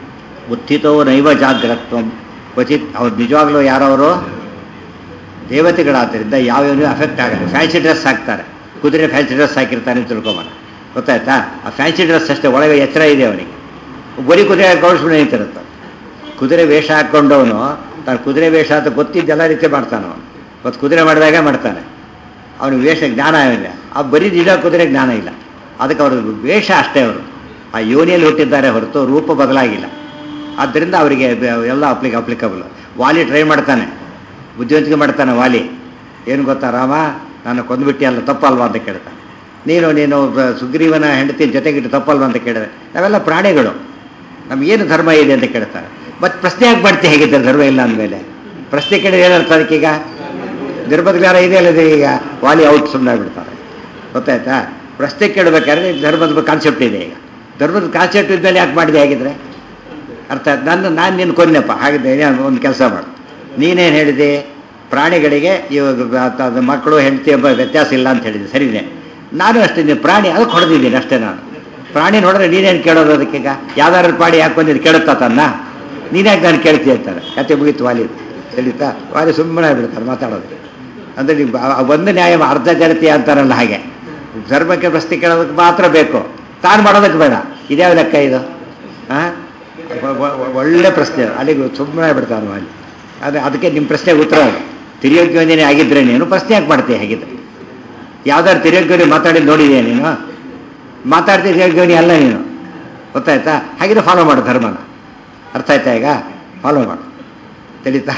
ಉತ್ಥಿತೋ ನೈವ ಜಾಗ್ರತ್ವಂ ಕ್ವಚಿತ್ ಅವ್ರು ನಿಜವಾಗ್ಲೂ ಯಾರವರು ದೇವತೆಗಳಾದ್ದರಿಂದ ಯಾವ್ಯಾವ ಅಫೆಕ್ಟ್ ಆಗಲ್ಲ ಫ್ಯಾನ್ಸಿ ಡ್ರೆಸ್ ಹಾಕ್ತಾರೆ ಕುದುರೆ ಫ್ಯಾನ್ಸಿ ಡ್ರೆಸ್ ಹಾಕಿರ್ತಾನೆ ಅಂತ ತಿಳ್ಕೊಬೋಣ ಗೊತ್ತಾಯ್ತಾ ಆ ಫ್ಯಾನ್ಸಿ ಡ್ರೆಸ್ ಅಷ್ಟೇ ಒಳಗೆ ಎಚ್ಚರ ಇದೆ ಅವನಿಗೆ ಬರೀ ಕುದುರೆ ಗೌಡಿಸ್ಬಿಟ್ಟು ನಿಂತಿರುತ್ತೆ ಕುದುರೆ ವೇಷ ಹಾಕ್ಕೊಂಡವನು ತಾನು ಕುದುರೆ ವೇಷ ಅಂತ ಗೊತ್ತಿದ್ದೆಲ್ಲ ರೀತಿ ಮಾಡ್ತಾನೆ ಅವನು ಮತ್ತು ಕುದುರೆ ಮಾಡಿದಾಗ ಮಾಡ್ತಾನೆ ಅವನಿಗೆ ವೇಷ ಜ್ಞಾನ ಇಲ್ಲ ಆ ಬರೀ ನಿಜ ಕುದುರೆ ಜ್ಞಾನ ಇಲ್ಲ ಅದಕ್ಕೆ ಅವ್ರ ವೇಷ ಅಷ್ಟೇ ಅವರು ಆ ಯೋನಿಯಲ್ಲಿ ಹುಟ್ಟಿದ್ದಾರೆ ಹೊರತು ರೂಪ ಬದಲಾಗಿಲ್ಲ ಆದ್ದರಿಂದ ಅವರಿಗೆ ಎಲ್ಲ ಅಪ್ಲಿಕ್ ಅಪ್ಲಿಕಬಲ್ ವಾಲಿ ಟ್ರೈ ಮಾಡ್ತಾನೆ ಬುದ್ಧಿವಂತಿಕೆ ಮಾಡ್ತಾನೆ ವಾಲಿ ಏನು ಗೊತ್ತಾ ರಾಮ ನಾನು ಕೊಂದುಬಿಟ್ಟಿ ಅಲ್ಲ ತಪ್ಪಲ್ವಾ ಅಂತ ಕೇಳ್ತಾನೆ ನೀನು ನೀನು ಬ- ಸುಗ್ರೀವನ ಹೆಂಡತಿ ಜೊತೆಗಿಟ್ಟು ತಪ್ಪಲ್ವಾ ಅಂತ ಕೇಳಿದೆ ನಾವೆಲ್ಲ ಪ್ರಾಣಿಗಳು ನಮಗೇನು ಧರ್ಮ ಇದೆ ಅಂತ ಕೇಳ್ತಾರೆ ಮತ್ತೆ ಪ್ರಶ್ನೆ ಯಾಕೆ ಮಾಡ್ತಿ ಹೇಗಿದ್ದಾರೆ ಧರ್ಮ ಇಲ್ಲ ಅಂದಮೇಲೆ ಪ್ರಶ್ನೆ ಕೇಳಿದ್ರೆ ಏನರ್ಥ ಅದಕ್ಕೀಗ ಧರ್ಮದ ಇದೆ ಅಲ್ಲದೆ ಈಗ ವಾಲಿ ಔಟ್ ಸುಮ್ಮನೆ ಬಿಡ್ತಾರೆ ಗೊತ್ತಾಯ್ತಾ ಪ್ರಶ್ನೆ ಕೇಳಬೇಕಾದ್ರೆ ಧರ್ಮದ ಕಾನ್ಸೆಪ್ಟ್ ಇದೆ ಈಗ ಧರ್ಮದ ಕಾನ್ಸೆಪ್ಟ್ ಇದ್ಮೇಲೆ ಯಾಕೆ ಮಾಡಿದೆ ಹೇಗಿದ್ರೆ ಅರ್ಥ ಆಯ್ತು? ನನ್ನ ನಾನು ನಿನ್ನ ಕೊನ್ನಪ್ಪ ಹಾಗಿದ್ದೆ ಒಂದು ಕೆಲಸ ಮಾಡು ನೀನೇನು ಹೇಳಿದೆ ಪ್ರಾಣಿಗಳಿಗೆ ಇವಾಗ ಆತ- ಅದು ಮಕ್ಕಳು ಹೆಂಡತಿ ಎಂಬ ವ್ಯತ್ಯಾಸ ಇಲ್ಲ ಅಂತ ಹೇಳಿದೆ ಸರಿನೇ ನಾನು ಅಷ್ಟೇ ನೀನು ಪ್ರಾಣಿ ಅದಕ್ಕೆ ಹೊಡೆದಿದ್ದೀನಿ ಅಷ್ಟೇ ನಾನು ಪ್ರಾಣಿ ನೋಡಿದ್ರೆ ನೀನೇನು ಕೇಳೋದು ಅದಕ್ಕೀಗ ಯಾವ್ದಾದ್ರು ಪ್ರಾಣಿ ಯಾಕೆ ಬಂದಿದ್ದು ಕೇಳುತ್ತಾ ತನ್ನ ನೀನ್ಯಾಕೆ ನಾನು ಕೇಳ್ತೀಯ ಅಂತಾರೆ ಕತೆ ಮುಗೀತು ವಾಲಿ ತಿಳಿತಾ ವಾಲಿ ಸುಮ್ಮನೆ ಬಿಡ್ತಾರೆ ಮಾತಾಡೋದು ಅಂದರೆ ನೀವು ಆ- ಆ ಒಂದು ನ್ಯಾಯ ಅರ್ಧ ಜನತೆ ಅಂತಾರಲ್ಲ ಹಾಗೆ ಧರ್ಮಕ್ಕೆ ಪ್ರಶ್ನೆ ಕೇಳೋದಕ್ಕೆ ಮಾತ್ರ ಬೇಕು ತಾನು ಮಾಡೋದಕ್ಕೆ ಬೇಡ ಇದ್ಯಾವ ಲೆಕ್ಕ ಇದು ಹಾಂ ಒಳ್ಳೆ ಪ್ರಶ್ನೆ ಅಲ್ಲಿಗೆ ಸುಮ್ಮನೆ ಬಿಡ್ತಾನೆ ವಾಲಿ ಅದೇ ಅದಕ್ಕೆ ನಿಮ್ಮ ಪ್ರಶ್ನೆಗೆ ಉತ್ತರ ತಿರಿಯೋಗ್ಯೋಜನೆ ಆಗಿದ್ರೆ ನೀನು ಪ್ರಶ್ನೆ ಯಾಕೆ ಮಾಡ್ತೀಯ ಹೇಗಿದ್ರೆ ಯಾವ್ದಾದ್ರು ತಿರಿಯೋಗ್ಯೋನಿ ಮಾತಾಡಿ ನೋಡಿದೆಯಾ ನೀನು ಮಾತಾಡ್ತೀಯ ತಿರಿಯೋಗ್ಯೋನಿ ಅಲ್ಲ ನೀನು ಗೊತ್ತಾಯ್ತಾ ಹಾಗಿದ್ರೆ ಫಾಲೋ ಮಾಡು ಧರ್ಮನ ಅರ್ಥ ಆಯ್ತಾ ಈಗ ಫಾಲೋ ಮಾಡು ತಿಳಿತಾ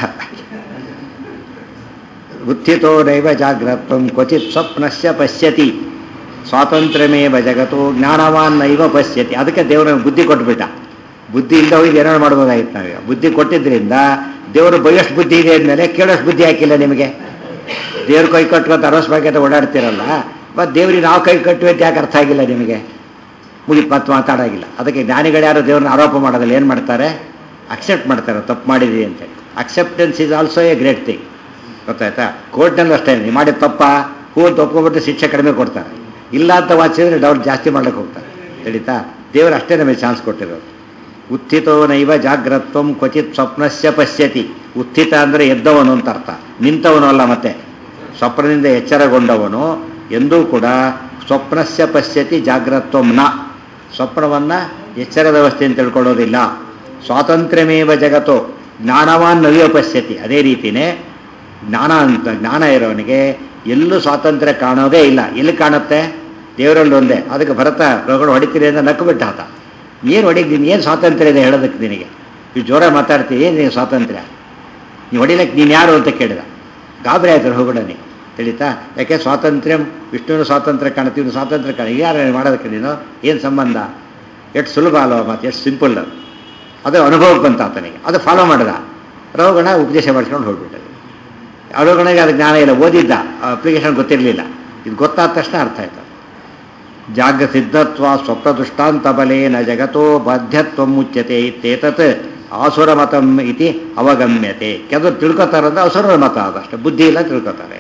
ಉತ್ಥಿತೋ ನೈವ ಜಾಗ್ರತ್ವಂ ಕ್ವಚಿತ್ ಸ್ವಪ್ನಸ್ಯ ಪಶ್ಯತಿ ಸ್ವಾತಂತ್ರ್ಯಮೇವ ಜಗತ್ತು ಜ್ಞಾನವಾನ್ ನೈವ ಪಶ್ಯತಿ ಅದಕ್ಕೆ ದೇವರು ಬುದ್ಧಿ ಕೊಟ್ಬಿಟ್ಟ ಬುದ್ಧಿ ಇಲ್ಲದ ಹೋಗಿ ಏನಾರು ಮಾಡ್ಬೋದಾಗಿತ್ತು ನಾವೀಗ ಬುದ್ಧಿ ಕೊಟ್ಟಿದ್ರಿಂದ ದೇವರು ಬೈಯೋಷ್ಟು ಬುದ್ಧಿ ಇದೆ ಅಂದಮೇಲೆ ಕೇಳೋಷ್ಟು ಬುದ್ಧಿ ಹಾಕಿಲ್ಲ ನಿಮಗೆ ದೇವ್ರ ಕೈ ಕಟ್ಕೊಂತ ಅರಸ್ ಬಗ್ಗೆ ಓಡಾಡ್ತಿರಲ್ಲ ಮತ್ತು ದೇವ್ರಿಗೆ ನಾವು ಕೈ ಕಟ್ಟುವೆ ಅಂತ ಯಾಕೆ ಅರ್ಥ ಆಗಿಲ್ಲ ನಿಮಗೆ ಮುಗಿತು ಮತ್ತೆ ಮಾತಾಡಾಗಿಲ್ಲ ಅದಕ್ಕೆ ಜ್ಞಾನಿಗಳು ಯಾರು ದೇವ್ರನ್ನ ಆರೋಪ ಮಾಡೋದಿಲ್ಲ ಏನು ಮಾಡ್ತಾರೆ ಅಕ್ಸೆಪ್ಟ್ ಮಾಡ್ತಾರೆ ತಪ್ಪು ಮಾಡಿದ್ವಿ ಅಂತೇಳಿ acceptance is also a great thing ಗೊತ್ತಾಯ್ತಾ ಕೋರ್ಟ್ನಲ್ಲೂ ಅಷ್ಟೇ ನೀವು ಮಾಡಿದ ತಪ್ಪ ಹೂ ಅಂತ ಒಪ್ಕೊಬಿಟ್ಟು ಶಿಕ್ಷೆ ಕಡಿಮೆ ಕೊಡ್ತಾರೆ ಇಲ್ಲ ಅಂತ ವಾಚಿಸಿದ್ರೆ ಡೌಟ್ ಜಾಸ್ತಿ ಮಾಡ್ಲಿಕ್ಕೆ ಹೋಗ್ತಾರೆ ತಿಳಿತಾ ದೇವರು ಅಷ್ಟೇ ನಮಗೆ ಚಾನ್ಸ್ ಕೊಟ್ಟಿರೋದು ಉತ್ಥಿತೋ ನೈವ ಜಾಗ್ರತ್ವಂ ಕ್ವಚಿತ್ ಸ್ವಪ್ನಸ್ಯ ಪಶ್ಯತಿ ಉತ್ಥಿತ ಅಂದರೆ ಎದ್ದವನು ಅಂತ ಅರ್ಥ ನಿಂತವನು ಅಲ್ಲ ಮತ್ತೆ ಸ್ವಪ್ನದಿಂದ ಎಚ್ಚರಗೊಂಡವನು ಎಂದೂ ಕೂಡ ಸ್ವಪ್ನಸ್ಯ ಪಶ್ಯತಿ ಜಾಗ್ರತ್ವಂ ನ ಸ್ವಪ್ನವನ್ನ ಎಚ್ಚರದ ವ್ಯವಸ್ಥೆ ಅಂತ ತಿಳ್ಕೊಳ್ಳೋದಿಲ್ಲ ಸ್ವಾತಂತ್ರ್ಯಮೇವ ಜಗತ್ತೋ ಜ್ಞಾನವಾನ್ ನವ್ಯ ಪಶ್ಯತಿ ಅದೇ ರೀತಿನೇ ಜ್ಞಾನ ಅಂತ ಜ್ಞಾನ ಇರೋವನಿಗೆ ಎಲ್ಲೂ ಸ್ವಾತಂತ್ರ್ಯ ಕಾಣೋದೇ ಇಲ್ಲ ಎಲ್ಲಿ ಕಾಣುತ್ತೆ ದೇವರಲ್ಲಿ ಒಂದೇ ಅದಕ್ಕೆ ಭರತ ರಗಳು ಹೊಡಿತೀರಿ ಅಂತ ನಕ್ಕು ಬಿಟ್ಟ ಆತ ಏನು ಹೊಡಿದ್ದೀನಿ ಏನು ಸ್ವಾತಂತ್ರ್ಯ ಇದೆ ಹೇಳೋದಕ್ಕೆ ನಿನಗೆ ನೀವು ಜೋರ ಮಾತಾಡ್ತೀವಿ ಏನು ನೀನು ಸ್ವಾತಂತ್ರ್ಯ ನೀವು ಹೊಡಿಲಕ್ಕೆ ನೀನು ಯಾರು ಅಂತ ಕೇಳಿದ ಗಾಬರಿ ಆಯ್ತಾರೆ ಹೋಗೋಣನಿ ತಿಳಿತಾ ಯಾಕೆ ಸ್ವಾತಂತ್ರ್ಯ ವಿಷ್ಣುವಿನ ಸ್ವಾತಂತ್ರ್ಯ ಕಾಣುತ್ತೆ ಇವನು ಸ್ವಾತಂತ್ರ್ಯ ಕಾಣ ಯಾರು ಮಾಡೋದಕ್ಕೆ ನೀನು ಏನು ಸಂಬಂಧ ಎಷ್ಟು ಸುಲಭ ಅಲ್ವ ಮಾತು ಎಷ್ಟು ಸಿಂಪಲ್ ಅದು ಅದು ಅನುಭವಕ್ಕೆ ಬಂತ ಆತನಿಗೆ ಅದು ಫಾಲೋ ಮಾಡಿದ ರೋಗಣ ಉಪದೇಶ ಮಾಡಿಸ್ಕೊಂಡು ಹೋಗ್ಬಿಟ್ಟದು ರೋಗಣಿಗೆ ಅದು ಜ್ಞಾನ ಇಲ್ಲ ಓದಿದ್ದ ಅಪ್ಲಿಕೇಶನ್ ಗೊತ್ತಿರಲಿಲ್ಲ ಇದು ಗೊತ್ತಾದ ತಕ್ಷಣ ಅರ್ಥ ಆಯ್ತು ಜಾಗ ಸಿದ್ಧತ್ವ ಸ್ವಪ್ನ ದೃಷ್ಟಾಂತ ಬಲೇನ ಜಗತೋ ಬಾಧ್ಯತ್ವ ಮುಚ್ಯತೆ ಇತ್ತೇತತ್ ಆಸುರ ಮತಂ ಇತಿ ಅವಗಮ್ಯತೆ ಕೆಲವರು ತಿಳ್ಕೊತಾರೆ ಅಂದ್ರೆ ಅಸುರರ ಮತ ಅದಷ್ಟೇ ಬುದ್ಧಿ ಇಲ್ಲ ತಿಳ್ಕೊತಾರೆ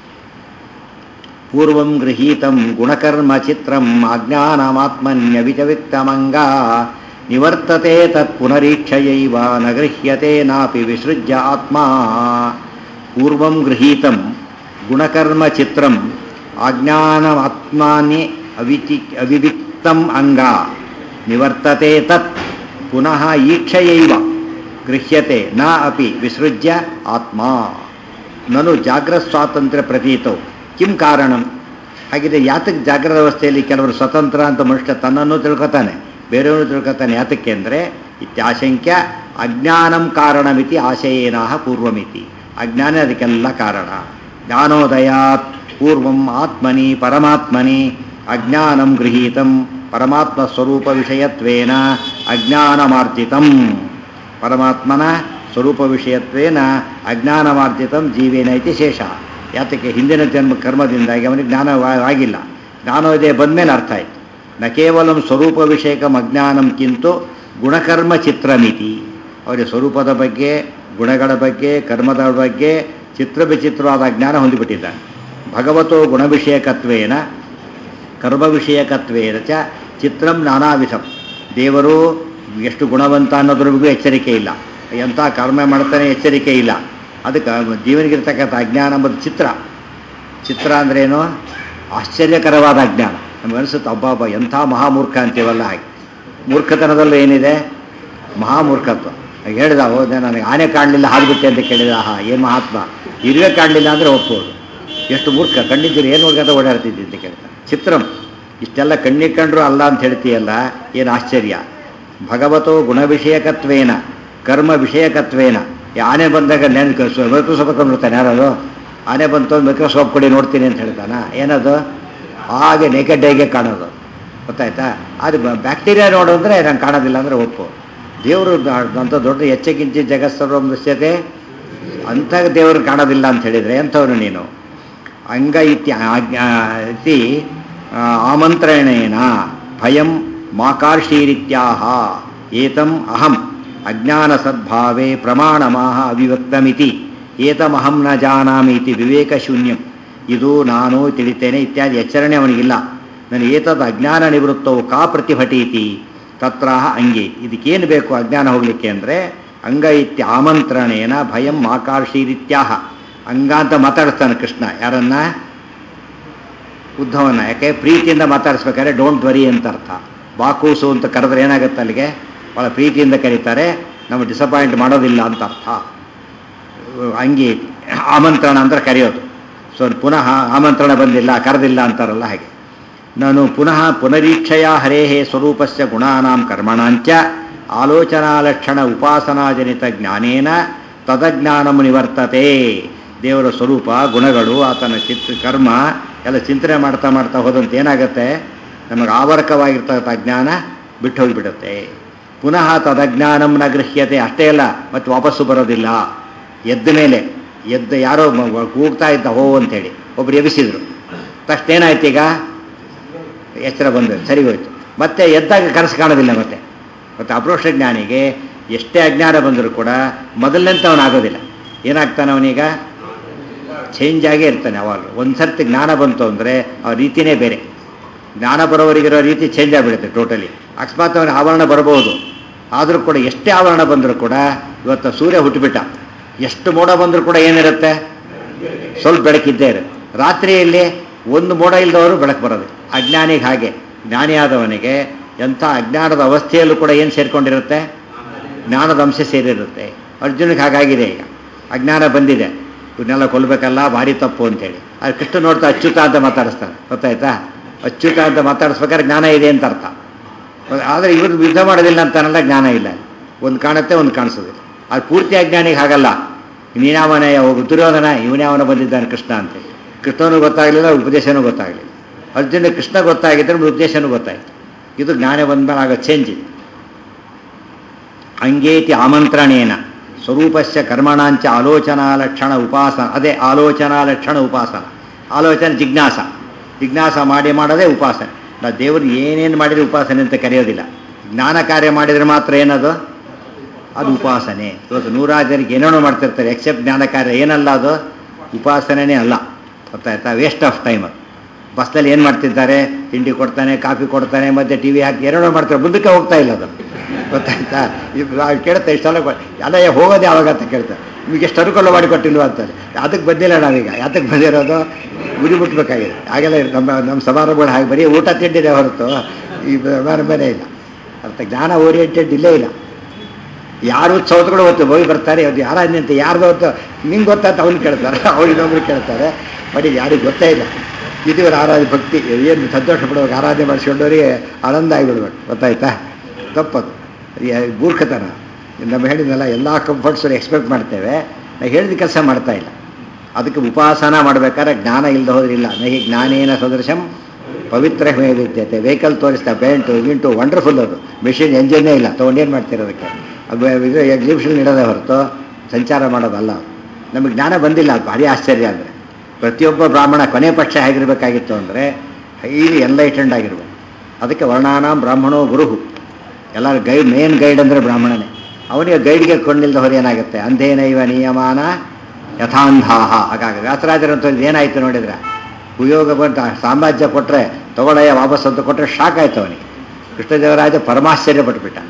ಪೂರ್ವಂ ಗೃಹೀತಂ ಗುಣಕರ್ಮ ಚಿತ್ರಂ ಅಜ್ಞಾನಮಾತ್ಮನ್ಯವಿಚವಿಕ್ತಮಂಗ ನಿವರ್ತತೆ ತತ್ ಪುನರೀಕ್ಷಯೈವ ನ ಗೃಹ್ಯತೆ ನಾಪಿ ವಿಸೃಜ್ಯ ಆತ್ಮ ಪೂರ್ವಂ ಗೃಹೀತಂ ಗುಣಕರ್ಮ ಚಿತ್ರಂ ಆಜ್ಞಾನಮಾತ್ಮಾನಿ ಅವಿಚಿ ಅವಿವಿಕ್ತಂ ಅಂಗ ನಿವರ್ತತೆ ತತ್ ಪುನಃ ಈಕ್ಷಯೈವ ಗೃಹ್ಯತೆ ನ ಅಪಿ ವಿಸೃಜ್ಯ ಆತ್ಮ ನನು ಜಾಗ್ರತ್ ಸ್ವಾತಂತ್ರ್ಯ ಪ್ರತೀತೌ ಕಿಂ ಕಾರಣಂ ಹಾಗಿದೆ ಯಾತಕ್ಕೆ ಜಾಗ್ರದ ಅವಸ್ಥೆಯಲ್ಲಿ ಕೆಲವರು ಸ್ವತಂತ್ರ ಅಂತ ಮನುಷ್ಯ ತನ್ನನ್ನು ತಿಳ್ಕೊತಾನೆ ಬೇರೆಯವರು ತಿಳ್ಕೊತಾನೆ ಯಾತಕ್ಕೆ ಅಂದರೆ ಇತ್ಯಾಶಂಕ್ಯ ಅಜ್ಞಾನಂ ಕಾರಣಮಿತಿ ಆಶಯೇನಾಹ ಪೂರ್ವಮಿತಿ ಅಜ್ಞಾನ ಅದಕ್ಕೆಲ್ಲ ಕಾರಣ ಜ್ಞಾನೋದಯಾತ್ ಪೂರ್ವಂ ಆತ್ಮನಿ ಪರಮಾತ್ಮನಿ ಅಜ್ಞಾನಂ ಗೃಹೀತಂ ಪರಮಾತ್ಮ ಸ್ವರೂಪ ವಿಷಯತ್ವೇನ ಅಜ್ಞಾನಮಾರ್ಜಿತಂ ಪರಮಾತ್ಮನ ಸ್ವರೂಪ ವಿಷಯತ್ವೇನ ಅಜ್ಞಾನಮಾರ್ಜಿತಂ ಜೀವೇನ ಇತಿ ಶೇಷ ಯಾತಕ್ಕೆ ಹಿಂದಿನ ಜನ್ಮ ಕರ್ಮದಿಂದಾಗಿ ಅವನಿಗೆ ಜ್ಞಾನವಾಗಿಲ್ಲ ಜ್ಞಾನೋದಯ ಬಂದಮೇಲೆ ಅರ್ಥ ಆಯ್ತು ನ ಕೇವಲ ಸ್ವರೂಪ ವಿಷಯಕಂ ಅಜ್ಞಾನಂ ಕಿಂತು ಗುಣಕರ್ಮ ಚಿತ್ರಮಿತಿ ಅವರಿಗೆ ಸ್ವರೂಪದ ಬಗ್ಗೆ ಗುಣಗಳ ಬಗ್ಗೆ ಕರ್ಮದ ಬಗ್ಗೆ ಚಿತ್ರ ವಿಚಿತ್ರವಾದ ಜ್ಞಾನ ಹೊಂದಿಬಿಟ್ಟಿದ್ದಾನೆ ಭಗವತೋ ಗುಣವಿಷಯಕತ್ವೇನ ಕರ್ಮ ವಿಷಯಕತ್ವೇನ ಚ ಚಿತ್ರಂ ನಾನಾವಿಧಂ ದೇವರು ಎಷ್ಟು ಗುಣವಂತ ಅನ್ನೋದ್ರಿಗೂ ಎಚ್ಚರಿಕೆ ಇಲ್ಲ ಎಂಥ ಕರ್ಮ ಮಾಡ್ತಾನೆ ಎಚ್ಚರಿಕೆ ಇಲ್ಲ ಅದಕ್ಕೆ ಜೀವನಿಗಿರ್ತಕ್ಕಂಥ ಅಜ್ಞಾನ ಎಂಬುದು ಚಿತ್ರ ಚಿತ್ರ ಅಂದ್ರೇನು ಆಶ್ಚರ್ಯಕರವಾದ ಅಜ್ಞಾನ ನಮ್ಗೆ ಅನಿಸುತ್ತೆ ಅಬ್ಬಾಬ ಎಂಥ ಮಹಾಮೂರ್ಖ ಅಂತೀವಲ್ಲ ಹಾಗೆ ಮೂರ್ಖತನದಲ್ಲೂ ಏನಿದೆ ಮಹಾಮೂರ್ಖತ್ವ ಹಾಗೆ ಹೇಳಿದ ಹೋದೆ ನನಗೆ ಆನೆ ಕಾಣಲಿಲ್ಲ ಹಾದ್ಬಿಟ್ಟೆ ಅಂತ ಕೇಳಿದ ಆಹಾ ಏನು ಮಹಾತ್ಮ ಇರುವೆ ಕಾಣಲಿಲ್ಲ ಅಂದರೆ ಒಪ್ಪೋದು ಎಷ್ಟು ಮೂರ್ಖ ಕಣ್ಣಿದ್ದೀರಿ ಏನು ನೋಡ್ಕೊಂತ ಓಡಾಡ್ತಿದ್ದಿ ಅಂತ ಕೇಳ್ತಾರೆ ಚಿತ್ರಂ ಇಷ್ಟೆಲ್ಲ ಕಣ್ಣಿಗೆ ಕಂಡ್ರು ಅಲ್ಲ ಅಂತ ಹೇಳ್ತೀಯಲ್ಲ ಏನು ಆಶ್ಚರ್ಯ ಭಗವತೋ ಗುಣವಿಷಯಕತ್ವೇನ ಕರ್ಮ ವಿಷಯಕತ್ವೇನ ಈ ಆನೆ ಬಂದಾಗ ನೆನ್ ಮೈಕ್ರೋಸ್ಕೋಪ್ ಕೊಂಡ್ಬಿಡ್ತಾನೆ ಯಾರದು ಆನೆ ಬಂತು ಮೈಕ್ರೋಸ್ಕೋಪ್ ಕೊಡಿ ನೋಡ್ತೀನಿ ಅಂತ ಹೇಳ್ತಾನ ಏನದು ಹಾಗೆ ನೇಕೆಡ್ ಹೇಗೆ ಕಾಣೋದು ಗೊತ್ತಾಯ್ತಾ ಅದು ಬ್ಯಾಕ್ಟೀರಿಯಾ ನೋಡಿದ್ರೆ ನಂಗೆ ಕಾಣೋದಿಲ್ಲ ಅಂದರೆ ಒಪ್ಪು ದೇವರು ಅಂತ ದೊಡ್ಡ ಎಚ್ಚೆಗಿಂಚಿ ಜಗತ್ಸರ್ವಂ ದೃಶ್ಯತೆ ಅಂಥ ದೇವರು ಕಾಣೋದಿಲ್ಲ ಅಂತ ಹೇಳಿದರೆ ಎಂಥವನು ನೀನು ಅಂಗ ಇತ್ಯ ಆಜ್ಞಾ ಇತಿ ಆ, ಆಮಂತ್ರಣೇನ ಭಯಂ ಮಾಕಾರ್ಷೀರಿತ್ಯಾಹ ಏತಂ ಅಹಂ ಅಜ್ಞಾನ ಸದ್ಭಾವೇ ಪ್ರಮಾಣಮಾಹ ಅವಿವ್ಯಕ್ತಮಿತಿ ಏತಮಹಂ ನ ಜಾನಾಮಿ ಇತಿ ವಿವೇಕ ಶೂನ್ಯಂ ಇದು ನಾನು ತಿಳಿತೇನೆ ಇತ್ಯಾದಿ ಎಚ್ಚರಣೆ ಅವನಿಗಿಲ್ಲ ನಾನು ಏತದ್ ಅಜ್ಞಾನ ನಿವೃತ್ತವು ಕಾ ಪ್ರತಿಭಟೀತಿ ತತ್ರಾಹ ಅಂಗಿ ಇದಕ್ಕೇನು ಬೇಕು ಅಜ್ಞಾನ ಹೋಗ್ಲಿಕ್ಕೆ ಅಂದರೆ ಅಂಗ ಇತ್ಯ ಆಮಂತ್ರಣೇನ ಭಯಂ ಮಾಕಾರ್ಷೀರಿತ್ಯಾಹ ಅಂಗ ಅಂತ ಮಾತಾಡಿಸ್ತಾನೆ ಕೃಷ್ಣ ಯಾರನ್ನ ಉದ್ಧವನ್ನ ಯಾಕೆ ಪ್ರೀತಿಯಿಂದ ಮಾತಾಡಿಸ್ಬೇಕಾದ್ರೆ ಡೋಂಟ್ ವರಿ ಅಂತ ಅರ್ಥ ಬಾಕೂಸು ಅಂತ ಕರೆದ್ರೆ ಏನಾಗುತ್ತೆ ಅಲ್ಲಿಗೆ ಭಾಳ ಪ್ರೀತಿಯಿಂದ ಕರೀತಾರೆ ನಮ್ಮ ಡಿಸಪಾಯಿಂಟ್ ಮಾಡೋದಿಲ್ಲ ಅಂತ ಅರ್ಥ ಅಂಗಿ ಆಮಂತ್ರಣ ಅಂದ್ರೆ ಕರೆಯೋದು ಸೊ ಪುನಃ ಆಮಂತ್ರಣ ಬಂದಿಲ್ಲ ಕರೆದಿಲ್ಲ ಅಂತಾರಲ್ಲ ಹಾಗೆ ನಾನು ಪುನಃ ಪುನರೀಕ್ಷೆಯ ಹರೇಹೇ ಸ್ವರೂಪಸ್ಯ ಗುಣಾನಾಂ ಕರ್ಮಣಾಂಚ ಆಲೋಚನಾಲಕ್ಷಣ ಉಪಾಸನಾಜನಿತ ಜ್ಞಾನೇನ ತದಜ್ಞಾನಂ ನಿವರ್ತತೆ ದೇವರ ಸ್ವರೂಪ ಗುಣಗಳು ಆತನ ಚಿತ್ ಕರ್ಮ ಎಲ್ಲ ಚಿಂತನೆ ಮಾಡ್ತಾ ಮಾಡ್ತಾ ಹೋದಂತೆ ಏನಾಗುತ್ತೆ ನಮಗೆ ಆವರ್ಕವಾಗಿರ್ತಕ್ಕಂಥ ಜ್ಞಾನ ಬಿಟ್ಟು ಹೋಗಿಬಿಡುತ್ತೆ ಪುನಃ ತದಜ್ಞಾನಂ ನ ಗೃಹ್ಯತೆ ಅಷ್ಟೇ ಅಲ್ಲ ಮತ್ತೆ ವಾಪಸ್ಸು ಬರೋದಿಲ್ಲ ಎದ್ದ ಮೇಲೆ ಎದ್ದ ಯಾರೋ ಮ- ಕೂಗ್ತಾ ಇದ್ದ ಹೋ ಅಂತೇಳಿ ಒಬ್ರು ಎಬ್ಬಿಸಿದ್ರು ತಕ್ಷಣ ಏನಾಯ್ತು ಈಗ ಎಚ್ಚರ ಬಂದು ಸರಿ ಹೋಯ್ತು ಮತ್ತೆ ಎದ್ದಾಗ ಕನಸು ಕಾಣೋದಿಲ್ಲ ಮತ್ತೆ ಮತ್ತೆ ಅಪ್ರೋಕ್ಷ ಜ್ಞಾನಿಗೆ ಎಷ್ಟೇ ಅಜ್ಞಾನ ಬಂದರೂ ಕೂಡ ಮೊದಲಂತ ಅವನಾಗೋದಿಲ್ಲ ಏನಾಗ್ತಾನೆ ಅವನೀಗ ಚೇಂಜ್ ಆಗೇ ಇರ್ತಾನೆ ಅವಾಗ ಒಂದು ಸರ್ತಿ ಜ್ಞಾನ ಬಂತು ಅಂದರೆ ಆ ರೀತಿನೇ ಬೇರೆ ಜ್ಞಾನ ಬರೋವರಿಗಿರೋ ರೀತಿ ಚೇಂಜ್ ಆಗಿಬಿಡುತ್ತೆ ಟೋಟಲಿ ಅಕಸ್ಮಾತ್ ಅವನ ಆವರಣ ಬರಬಹುದು ಆದರೂ ಕೂಡ ಎಷ್ಟೇ ಆವರಣ ಬಂದರೂ ಕೂಡ ಇವತ್ತು ಸೂರ್ಯ ಹುಟ್ಟುಬಿಟ್ಟ ಎಷ್ಟು ಮೋಡ ಬಂದರೂ ಕೂಡ ಏನಿರುತ್ತೆ ಸ್ವಲ್ಪ ಬೆಳಕಿದ್ದೇ ಇರುತ್ತೆ ರಾತ್ರಿಯಲ್ಲಿ ಒಂದು ಮೋಡ ಇಲ್ಲದವರು ಬೆಳಕು ಬರೋದು ಅಜ್ಞಾನಿಗೆ ಹಾಗೆ ಜ್ಞಾನಿಯಾದವನಿಗೆ ಎಂಥ ಅಜ್ಞಾನದ ಅವಸ್ಥೆಯಲ್ಲೂ ಕೂಡ ಏನು ಸೇರ್ಕೊಂಡಿರುತ್ತೆ ಜ್ಞಾನದ ಅಂಶ ಸೇರಿರುತ್ತೆ ಅರ್ಜುನಿಗೆ ಹಾಗಾಗಿದೆ ಈಗ ಅಜ್ಞಾನ ಬಂದಿದೆ ಇವನ್ನೆಲ್ಲ ಕೊಲ್ಬೇಕಲ್ಲ ಭಾರಿ ತಪ್ಪು ಅಂತೇಳಿ ಅದು ಕೃಷ್ಣ ನೋಡ್ತಾ ಅಚ್ಯುತ ಅಂತ ಮಾತಾಡಿಸ್ತಾನೆ ಗೊತ್ತಾಯ್ತಾ ಅಚ್ಯುತ ಅಂತ ಮಾತಾಡಿಸ್ಬೇಕಾದ್ರೆ ಜ್ಞಾನ ಇದೆ ಅಂತ ಅರ್ಥ ಆದರೆ ಇವರು ಯುದ್ಧ ಮಾಡೋದಿಲ್ಲ ಅಂತಾನಲ್ಲ ಜ್ಞಾನ ಇಲ್ಲ ಒಂದು ಕಾಣುತ್ತೆ ಒಂದು ಕಾಣಿಸೋದಿಲ್ಲ ಅದು ಪೂರ್ತಿ ಅಜ್ಞಾನಿಗೆ ಹಾಗಲ್ಲ ನೀನಾವನ ಹೋಗು ದುರ್ಯೋಧನ ಇವನ್ಯಾವನ ಬಂದಿದ್ದಾನೆ ಕೃಷ್ಣ ಅಂತ ಕೃಷ್ಣನೂ ಗೊತ್ತಾಗಲಿಲ್ಲ ಉಪದೇಶನೂ ಗೊತ್ತಾಗಲಿಲ್ಲ ಅರ್ಜುನ ಕೃಷ್ಣ ಗೊತ್ತಾಗಿದ್ದರೆ ಉಪದೇಶನೂ ಗೊತ್ತಾಯಿತು ಇದು ಜ್ಞಾನ ಬಂದ್ಮೇಲೆ ಆಗ ಚೇಂಜ್ ಇದೆ ಅಂಗೇತಿ ಆಮಂತ್ರಣೇನ ಸ್ವರೂಪಸ್ಯ ಕರ್ಮಣಾಂಚ ಆಲೋಚನಾ ಲಕ್ಷಣ ಉಪಾಸನ ಅದೇ ಆಲೋಚನಾ ಲಕ್ಷಣ ಉಪಾಸನ ಆಲೋಚನೆ ಜಿಜ್ಞಾಸ ಜಿಜ್ಞಾಸ ಮಾಡಿ ಮಾಡೋದೇ ಉಪಾಸನೆ ನಾವು ದೇವರು ಏನೇನು ಮಾಡಿದ್ರೆ ಉಪಾಸನೆ ಅಂತ ಕರೆಯೋದಿಲ್ಲ ಜ್ಞಾನ ಕಾರ್ಯ ಮಾಡಿದರೆ ಮಾತ್ರ ಏನದು ಅದು ಉಪಾಸನೆ ಇವತ್ತು ನೂರಾರು ಜನರಿಗೆ ಏನೇನೋ ಮಾಡ್ತಿರ್ತಾರೆ ಎಕ್ಸೆಪ್ಟ್ ಜ್ಞಾನ ಕಾರ್ಯ ಏನಲ್ಲ ಅದು ಉಪಾಸನೆನೇ ಅಲ್ಲ ಗೊತ್ತಾಯ್ತಾ ವೇಸ್ಟ್ ಆಫ್ ಟೈಮ್ ಅದು ಬಸ್ನಲ್ಲಿ ಏನು ಮಾಡ್ತಿದ್ದಾರೆ ತಿಂಡಿ ಕೊಡ್ತಾನೆ ಕಾಫಿ ಕೊಡ್ತಾನೆ ಮತ್ತೆ ಟಿ ವಿ ಹಾಕಿ ಏನೇನೋ ಮಾಡ್ತಾರೆ ಮುಂದಕ್ಕೆ ಹೋಗ್ತಾ ಇಲ್ಲ ಅದು ಗೊತ್ತಾಯ್ತಾ ಕೇಳುತ್ತೆ ಇಷ್ಟೆಲ್ಲ ಕೊ- ಎಲ್ಲ ಏ ಹೋಗೋದು ಯಾವಾಗ ಅಂತ ಕೇಳ್ತಾರೆ ನಿಮಗೆ ಎಷ್ಟು ಅನುಕೂಲ ಮಾಡಿ ಕೊಟ್ಟಿಲ್ವ ಅಂತಾರೆ ಅದಕ್ಕೆ ಬಂದಿಲ್ಲ ನಾವೀಗ ಯಾತಕ್ಕೆ ಬಂದಿರೋದು ಗುರಿ ಮುಟ್ಬೇಕಾಗಿದೆ ಹಾಗೆಲ್ಲ ನಮ್ಮ ನಮ್ಮ ಸಮಾರಂಭಗಳು ಹಾಗೆ ಬರೀ ಊಟ ತಿಂಡಿದೆ ಹೊರತು ಈ ಸಮಾರಂಭನೇ ಇಲ್ಲ ಅರ್ಥ ಜ್ಞಾನ ಓರಿಯೆಂಟೆಡ್ ಇಲ್ಲೇ ಇಲ್ಲ ಯಾರು ಚೌತ್ಗಳು ಹೊತ್ತು ಹೋಗಿ ಬರ್ತಾರೆ ಅದು ಯಾರ ಅಂತ ಯಾರ್ದು ಹೊತ್ತು ನಿಂಗೆ ಗೊತ್ತಾತ ಅವ್ನು ಕೇಳ್ತಾರೆ ಅವ್ರು ಇನ್ನೊಬ್ರು ಕೇಳ್ತಾರೆ ಬಟ್ ಇದು ಯಾರಿಗೂ ಗೊತ್ತೇ ಇಲ್ಲ ಇದು ಇವ್ರ ಆರಾಧ್ಯ ಭಕ್ತಿ ಏನು ಸಂತೋಷ ಪಡುವಾಗ ಆರಾಧನೆ ಮಾಡಿಸ್ಕೊಂಡವರಿಗೆ ಆನಂದ ಆಗಿಬಿಡ್ಬೇಕು ಗೊತ್ತಾಯ್ತಾ ತಪ್ಪದು ಯ- ಮೂರ್ಖತನ ನಮ್ಮ ಹೇಳಿದ್ನಲ್ಲ ಎಲ್ಲ ಕಂಫರ್ಟ್ಸಲ್ಲಿ ಎಕ್ಸ್ಪೆಕ್ಟ್ ಮಾಡ್ತೇವೆ ನಾವು ಹೇಳಿದ ಕೆಲಸ ಮಾಡ್ತಾ ಇಲ್ಲ ಅದಕ್ಕೆ ಉಪಾಸನ ಮಾಡ್ಬೇಕಾದ್ರೆ ಜ್ಞಾನ ಇಲ್ಲದೆ ಹೋದ್ರಿಲ್ಲ ನಹಿ ಜ್ಞಾನೇನ ಸದೃಶಂ ಪವಿತ್ರ ವಿದ್ಯತೆ ವೆಹಿಕಲ್ ತೋರಿಸ್ತಾ ಪೇಂಟು ಗಿಂಟು ವಂಡರ್ಫುಲ್ ಅದು ಮೆಷಿನ್ ಎಂಜಿನ್ನೇ ಇಲ್ಲ ತೊಗೊಂಡೇನು ಮಾಡ್ತಿರೋದಕ್ಕೆ ಅದು ಇದು ಎಕ್ಸಿಬಿಷನ್ ಇಡೋದೇ ಹೊರತು ಸಂಚಾರ ಮಾಡೋದಲ್ಲ ನಮಗೆ ಜ್ಞಾನ ಬಂದಿಲ್ಲ ಅದು ಭಾರಿ ಆಶ್ಚರ್ಯ ಅಂದರೆ ಪ್ರತಿಯೊಬ್ಬ ಬ್ರಾಹ್ಮಣ ಕೊನೆ ಪಕ್ಷ ಹೇಗಿರಬೇಕಾಗಿತ್ತು ಅಂದರೆ ಹೈಲಿ ಎನ್ಲೈಟೆಂಡ್ ಆಗಿರ್ಬೇಕು ಅದಕ್ಕೆ ವರ್ಣಾನಾಂ ಬ್ರಾಹ್ಮಣೋ ಗುರುಹು ಎಲ್ಲರ ಗೈಡ್ ಮೇನ್ ಗೈಡ್ ಅಂದರೆ ಬ್ರಾಹ್ಮಣನೇ ಅವನಿಗೆ ಗೈಡ್ಗೆ ಕೊಂಡಿಲ್ದ ಹೊರ ಏನಾಗುತ್ತೆ ಅಂಧೇನೈವ ನಿಯಮಾನ ಯಥಾಂಧಾಹ ಹಾಗಾಗಿ ವ್ಯಾಸರಾಜರಂತ ಏನಾಯ್ತು ನೋಡಿದ್ರೆ ಉಯೋಗ ಬಂತ ಸಾಮ್ರಾಜ್ಯ ಕೊಟ್ಟರೆ ತಗೊಳ್ಳಯ್ಯ ವಾಪಸ್ ಅಂತ ಕೊಟ್ಟರೆ ಶಾಕ್ ಆಯ್ತು ಅವನಿಗೆ ಕೃಷ್ಣದೇವರಾಜ ಪರಮಾಶ್ಚರ್ಯ ಪಟ್ಬಿಟ್ಟ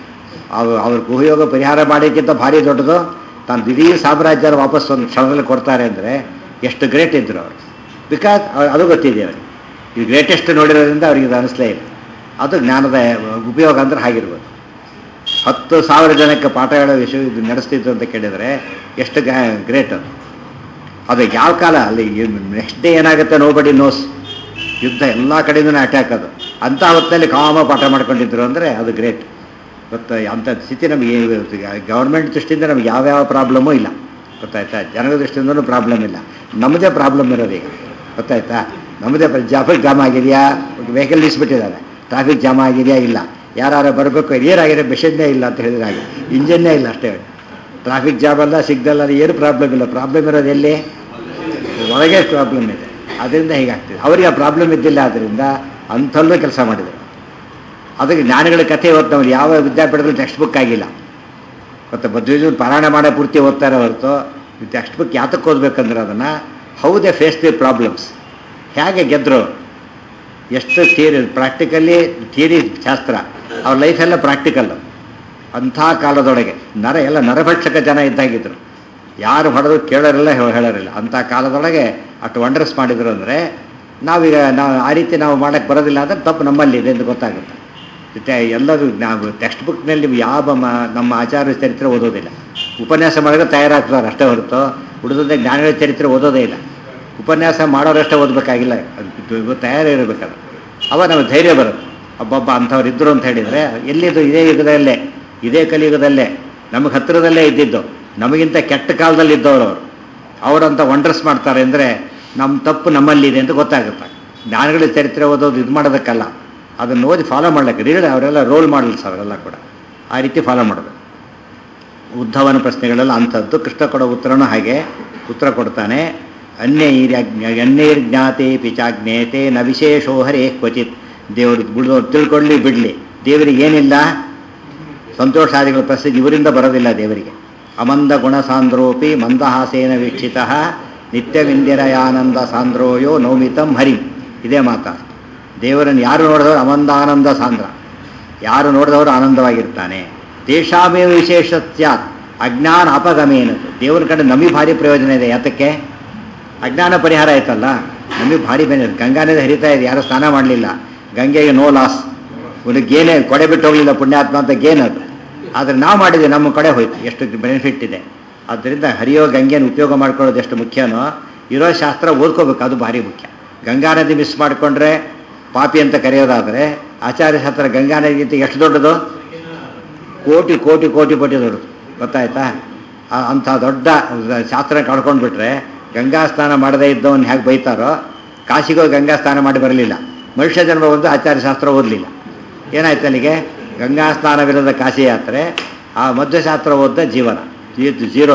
ಅವ್ರು ಅವ್ರ ಗುಹಯೋಗ ಪರಿಹಾರ ಮಾಡೋಕ್ಕಿಂತ ಭಾರಿ ದೊಡ್ಡದು ತಾನು ದಿಢೀರ್ ಸಾಮ್ರಾಜ್ಯನ ವಾಪಸ್ ಒಂದು ಕ್ಷಣದಲ್ಲಿ ಕೊಡ್ತಾರೆ ಅಂದರೆ ಎಷ್ಟು ಗ್ರೇಟ್ ಇದ್ರು ಅವರು ಬಿಕಾಸ್ ಅದು ಗೊತ್ತಿದೆ ಅವರಿಗೆ ಇದು ಗ್ರೇಟೆಸ್ಟ್ ನೋಡಿರೋದ್ರಿಂದ ಅವ್ರಿಗೆ ಇದು ಅನಿಸ್ಲೇ ಇಲ್ಲ ಅದು ಜ್ಞಾನದ ಉಪಯೋಗ ಅಂದ್ರೆ ಹಾಗಿರ್ಬೋದು ಹತ್ತು ಸಾವಿರ ಜನಕ್ಕೆ ಪಾಠಗಳ ವಿಷಯ ಇದು ನಡೆಸ್ತಿದ್ದು ಅಂತ ಕೇಳಿದರೆ ಎಷ್ಟು ಗ್ರೇಟ್ ಅದು ಅದು ಯಾವ ಕಾಲ ಅಲ್ಲಿ ನೆಕ್ಸ್ಟ್ ಡೇ ಏನಾಗುತ್ತೆ ನೋಬಡಿ ನೋಸ್ ಯುದ್ಧ ಎಲ್ಲ ಕಡೆಯಿಂದನೇ ಅಟ್ಯಾಕ್ ಅದು ಅಂಥ ಹೊತ್ತಿನಲ್ಲಿ ಕಾಮ ಪಾಠ ಮಾಡ್ಕೊಂಡಿದ್ರು ಅಂದರೆ ಅದು ಗ್ರೇಟ್ ಗೊತ್ತಾ ಅಂಥ ಸ್ಥಿತಿ ನಮಗೆ ಗೌರ್ಮೆಂಟ್ ದೃಷ್ಟಿಯಿಂದ ನಮಗೆ ಯಾವ್ಯಾವ ಪ್ರಾಬ್ಲಮ್ಮೂ ಇಲ್ಲ ಗೊತ್ತಾಯ್ತಾ ಜನರ ದೃಷ್ಟಿಯಿಂದನೂ ಪ್ರಾಬ್ಲಮ್ ಇಲ್ಲ ನಮ್ಮದೇ ಪ್ರಾಬ್ಲಮ್ ಇರೋದು ಈಗ ಗೊತ್ತಾಯ್ತಾ ನಮ್ಮದೇ ಟ್ರಾಫಿಕ್ ಜಾಮ್ ಆಗಿದೆಯಾ ವೆಹಿಕಲ್ ನಿಲ್ಲಿಸ್ಬಿಟ್ಟಿದ್ದಾರೆ ಟ್ರಾಫಿಕ್ ಜಾಮ್ ಆಗಿದೆಯಾ ಇಲ್ಲ ಯಾರು ಬರಬೇಕು ಏನಾಗಿದೆ ಮೆಷಿನ್ನೇ ಇಲ್ಲ ಅಂತ ಹೇಳಿದ್ರೆ ಹಾಗೆ ಇಂಜನ್ನೇ ಇಲ್ಲ ಅಷ್ಟೇ ಟ್ರಾಫಿಕ್ ಜಾಮ್ ಅಲ್ಲ ಸಿಗ್ನಲ್ ಅಲ್ಲ ಏನು ಪ್ರಾಬ್ಲಮ್ ಇಲ್ಲ ಪ್ರಾಬ್ಲಮ್ ಇರೋದು ಎಲ್ಲಿ ಒಳಗೆ ಪ್ರಾಬ್ಲಮ್ ಇದೆ ಅದರಿಂದ ಹೀಗಾಗ್ತದೆ ಅವರಿಗೆ ಆ ಪ್ರಾಬ್ಲಮ್ ಇದ್ದಿಲ್ಲ ಆದ್ದರಿಂದ ಅಂಥಲ್ಲೂ ಕೆಲಸ ಮಾಡಿದರು ಅದಕ್ಕೆ ಜ್ಞಾನಿಗಳ ಕಥೆ ಇವತ್ತು ನಾವು ಯಾವ ವಿದ್ಯಾಪೀಠದಲ್ಲಿ ಟೆಕ್ಸ್ಟ್ ಬುಕ್ ಆಗಿಲ್ಲ ಮತ್ತು ಮಧ್ವ ಪಾರಾಯಣ ಮಾಡೋ ಪೂರ್ತಿ ಓದ್ತಾರೆ ಹೊರತು ಟೆಕ್ಸ್ಟ್ ಬುಕ್ ಯಾತಕ್ಕೆ ಓದ್ಬೇಕಂದ್ರೆ ಅದನ್ನು how they face the problems ಹೇಗೆ ಗೆದ್ದರು ಎಷ್ಟು ಥಿಯರಿ ಪ್ರಾಕ್ಟಿಕಲಿ ಥಿಯರಿ ಶಾಸ್ತ್ರ ಅವ್ರ ಲೈಫೆಲ್ಲ ಪ್ರಾಕ್ಟಿಕಲ್ಲು ಅಂಥ ಕಾಲದೊಳಗೆ ನರ ಎಲ್ಲ ನರಭಕ್ಷಕ ಜನ ಇದ್ದಾಗಿದ್ರು ಯಾರು ಹೊಡೆದು ಕೇಳೋರಿಲ್ಲ ಹೇಳೋರಿಲ್ಲ ಅಂಥ ಕಾಲದೊಳಗೆ ಅಷ್ಟು ವಂಡರ್ಸ್ ಮಾಡಿದ್ರು ಅಂದರೆ ನಾವೀಗ ನಾವು ಆ ರೀತಿ ನಾವು ಮಾಡೋಕ್ಕೆ ಬರೋದಿಲ್ಲ ಅಂದರೆ ತಪ್ಪು ನಮ್ಮಲ್ಲಿದೆ ಎಂದು ಗೊತ್ತಾಗುತ್ತೆ ಮತ್ತೆ ಎಲ್ಲರೂ ನಾವು ಟೆಕ್ಸ್ಟ್ ಬುಕ್ನಲ್ಲಿ ಯಾವ ಮ- ನಮ್ಮ ಆಚಾರ ಚರಿತ್ರೆ ಓದೋದಿಲ್ಲ ಉಪನ್ಯಾಸ ಮಾಡಿದ್ರೆ ತಯಾರಾಗ್ತಾರೆ ಅಷ್ಟೇ ಹೊರತು ಉಳಿದ ಜ್ಞಾನಗಳ ಚರಿತ್ರೆ ಓದೋದೇ ಇಲ್ಲ ಉಪನ್ಯಾಸ ಮಾಡೋರಷ್ಟೇ ಓದಬೇಕಾಗಿಲ್ಲ ಅದು ತಯಾರಿರಬೇಕಲ್ಲ ಅವ ನಮಗೆ ಧೈರ್ಯ ಬರುತ್ತೆ ಒಬ್ಬೊಬ್ಬ ಅಂಥವ್ರು ಇದ್ರು ಅಂತ ಹೇಳಿದರೆ ಎಲ್ಲಿದ್ದು ಇದೇ ಯುಗದಲ್ಲೇ ಇದೇ ಕಲಿಯುಗದಲ್ಲೇ ನಮಗೆ ಹತ್ತಿರದಲ್ಲೇ ಇದ್ದಿದ್ದು ನಮಗಿಂತ ಕೆಟ್ಟ ಕಾಲದಲ್ಲಿ ಇದ್ದವರು ಅವರು ಅವರಂತ ವಂಡರ್ಸ್ ಮಾಡ್ತಾರೆ ಅಂದರೆ ನಮ್ಮ ತಪ್ಪು ನಮ್ಮಲ್ಲಿದೆ ಅಂತ ಗೊತ್ತಾಗುತ್ತೆ ಜ್ಞಾನಗಳ ಚರಿತ್ರೆ ಓದೋದು ಇದು ಮಾಡೋದಕ್ಕಲ್ಲ ಅದನ್ನು ಓದಿ ಫಾಲೋ ಮಾಡ್ಲಿಕ್ಕೆ ರೀಡ್ ಅವರೆಲ್ಲ ರೋಲ್ ಮಾಡಲ್ಸ್ ಅವರೆಲ್ಲ ಕೂಡ ಆ ರೀತಿ ಫಾಲೋ ಮಾಡೋದು ಉದ್ಧವನ ಪ್ರಶ್ನೆಗಳೆಲ್ಲ ಅಂಥದ್ದು ಕೃಷ್ಣ ಕೊಡೋ ಉತ್ತರನೂ ಹಾಗೆ ಉತ್ತರ ಕೊಡ್ತಾನೆ ಅನ್ಯೈರ್ಯ ಅನ್ಯೈರ್ಜ್ಞಾತೆ ಪಿಚಾಜ್ಞೇತೆ ನ ವಿಶೇಷೋ ಹರೇ ಕ್ವಚಿತ್ ದೇವರು ಬಿಡೋರು ತಿಳ್ಕೊಳ್ಳಿ ಬಿಡಲಿ ದೇವರಿಗೆ ಏನಿಲ್ಲ ಸಂತೋಷಾದಿಗಳ ಪ್ರಸಿದ್ಧಿ ಇವರಿಂದ ಬರೋದಿಲ್ಲ ದೇವರಿಗೆ ಅಮಂದ ಗುಣಸಾಂದ್ರೋಪಿ ಮಂದಹಾಸೇನ ವೀಕ್ಷಿತ ನಿತ್ಯವಿಂದಿರಯಾನಂದ ಸಾಂದ್ರೋಯೋ ನೌಮಿತಂ ಹರಿ ಇದೇ ಮಾತಾ ದೇವರನ್ನು ಯಾರು ನೋಡಿದವರು ಅಮಂದಾನಂದ ಸಾಂದ್ರ ಯಾರು ನೋಡಿದವರು ಆನಂದವಾಗಿರ್ತಾನೆ ತೇಷಾಮೇವ ವಿಶೇಷ ಸ್ಯಾತ್ ಅಜ್ಞಾನ ಅಪಗಮೇನ ದೇವರ ಕಡೆ ನಮಗೆ ಭಾರಿ ಪ್ರಯೋಜನ ಇದೆ ಯಾತಕ್ಕೆ ಅಜ್ಞಾನ ಪರಿಹಾರ ಆಯ್ತಲ್ಲ ನಮಗೆ ಭಾರಿ ಬೆನೆ ಗಂಗಾ ನದಿ ಹರಿತಾ ಇದೆ ಯಾರು ಸ್ನಾನ ಮಾಡಲಿಲ್ಲ ಗಂಗೆಗೆ ನೋ ಲಾಸ್ ಒಂದು ಗೇನೆ ಕೊಡೆ ಬಿಟ್ಟು ಹೋಗಲಿಲ್ಲ ಪುಣ್ಯಾತ್ಮ ಅಂತ ಗೇನ್ ಅದು ಆದರೆ ನಾವು ಮಾಡಿದ್ವಿ ನಮ್ಮ ಕಡೆ ಹೋಯ್ತು ಎಷ್ಟು ಬೆನಿಫಿಟ್ ಇದೆ ಆದ್ದರಿಂದ ಹರಿಯೋ ಗಂಗೆಯನ್ನು ಉಪಯೋಗ ಮಾಡ್ಕೊಳ್ಳೋದು ಎಷ್ಟು ಮುಖ್ಯನೋ ಇರೋ ಶಾಸ್ತ್ರ ಓದ್ಕೋಬೇಕು ಅದು ಭಾರಿ ಮುಖ್ಯ ಗಂಗಾ ನದಿ ಮಿಸ್ ಮಾಡಿಕೊಂಡ್ರೆ ಪಾಪಿ ಅಂತ ಕರೆಯೋದಾದರೆ ಆಚಾರ್ಯ ಶಾಸ್ತ್ರ ಗಂಗಾ ನದಿಗಿಂತ ಎಷ್ಟು ದೊಡ್ಡದು ಕೋಟಿ ಕೋಟಿ ಕೋಟಿ ಪಟ್ಟಿ ದೊಡ್ಡದು ಗೊತ್ತಾಯ್ತಾ ಆ- ಅಂಥ ದೊಡ್ಡ ಶಾಸ್ತ್ರ ಕಳ್ಕೊಂಡು ಬಿಟ್ರೆ ಗಂಗಾ ಸ್ನಾನ ಮಾಡದೇ ಇದ್ದವನ್ನ ಹೇಗೆ ಬೈತಾರೋ ಕಾಶಿಗೋ ಗಂಗಾ ಸ್ನಾನ ಮಾಡಿ ಬರಲಿಲ್ಲ ಮನುಷ್ಯ ಜನ್ಮ ಒಂದು ಆಚಾರ್ಯ ಶಾಸ್ತ್ರ ಓದಲಿಲ್ಲ ಏನಾಯ್ತು ಅಲ್ಲಿಗೆ ಗಂಗಾ ಸ್ನಾನವಿಲ್ಲದ ಕಾಶಿ ಯಾತ್ರೆ ಆ ಮಧ್ವಶಾಸ್ತ್ರ ಓದ್ದ ಜೀವನ ಇದು ಜೀರೋ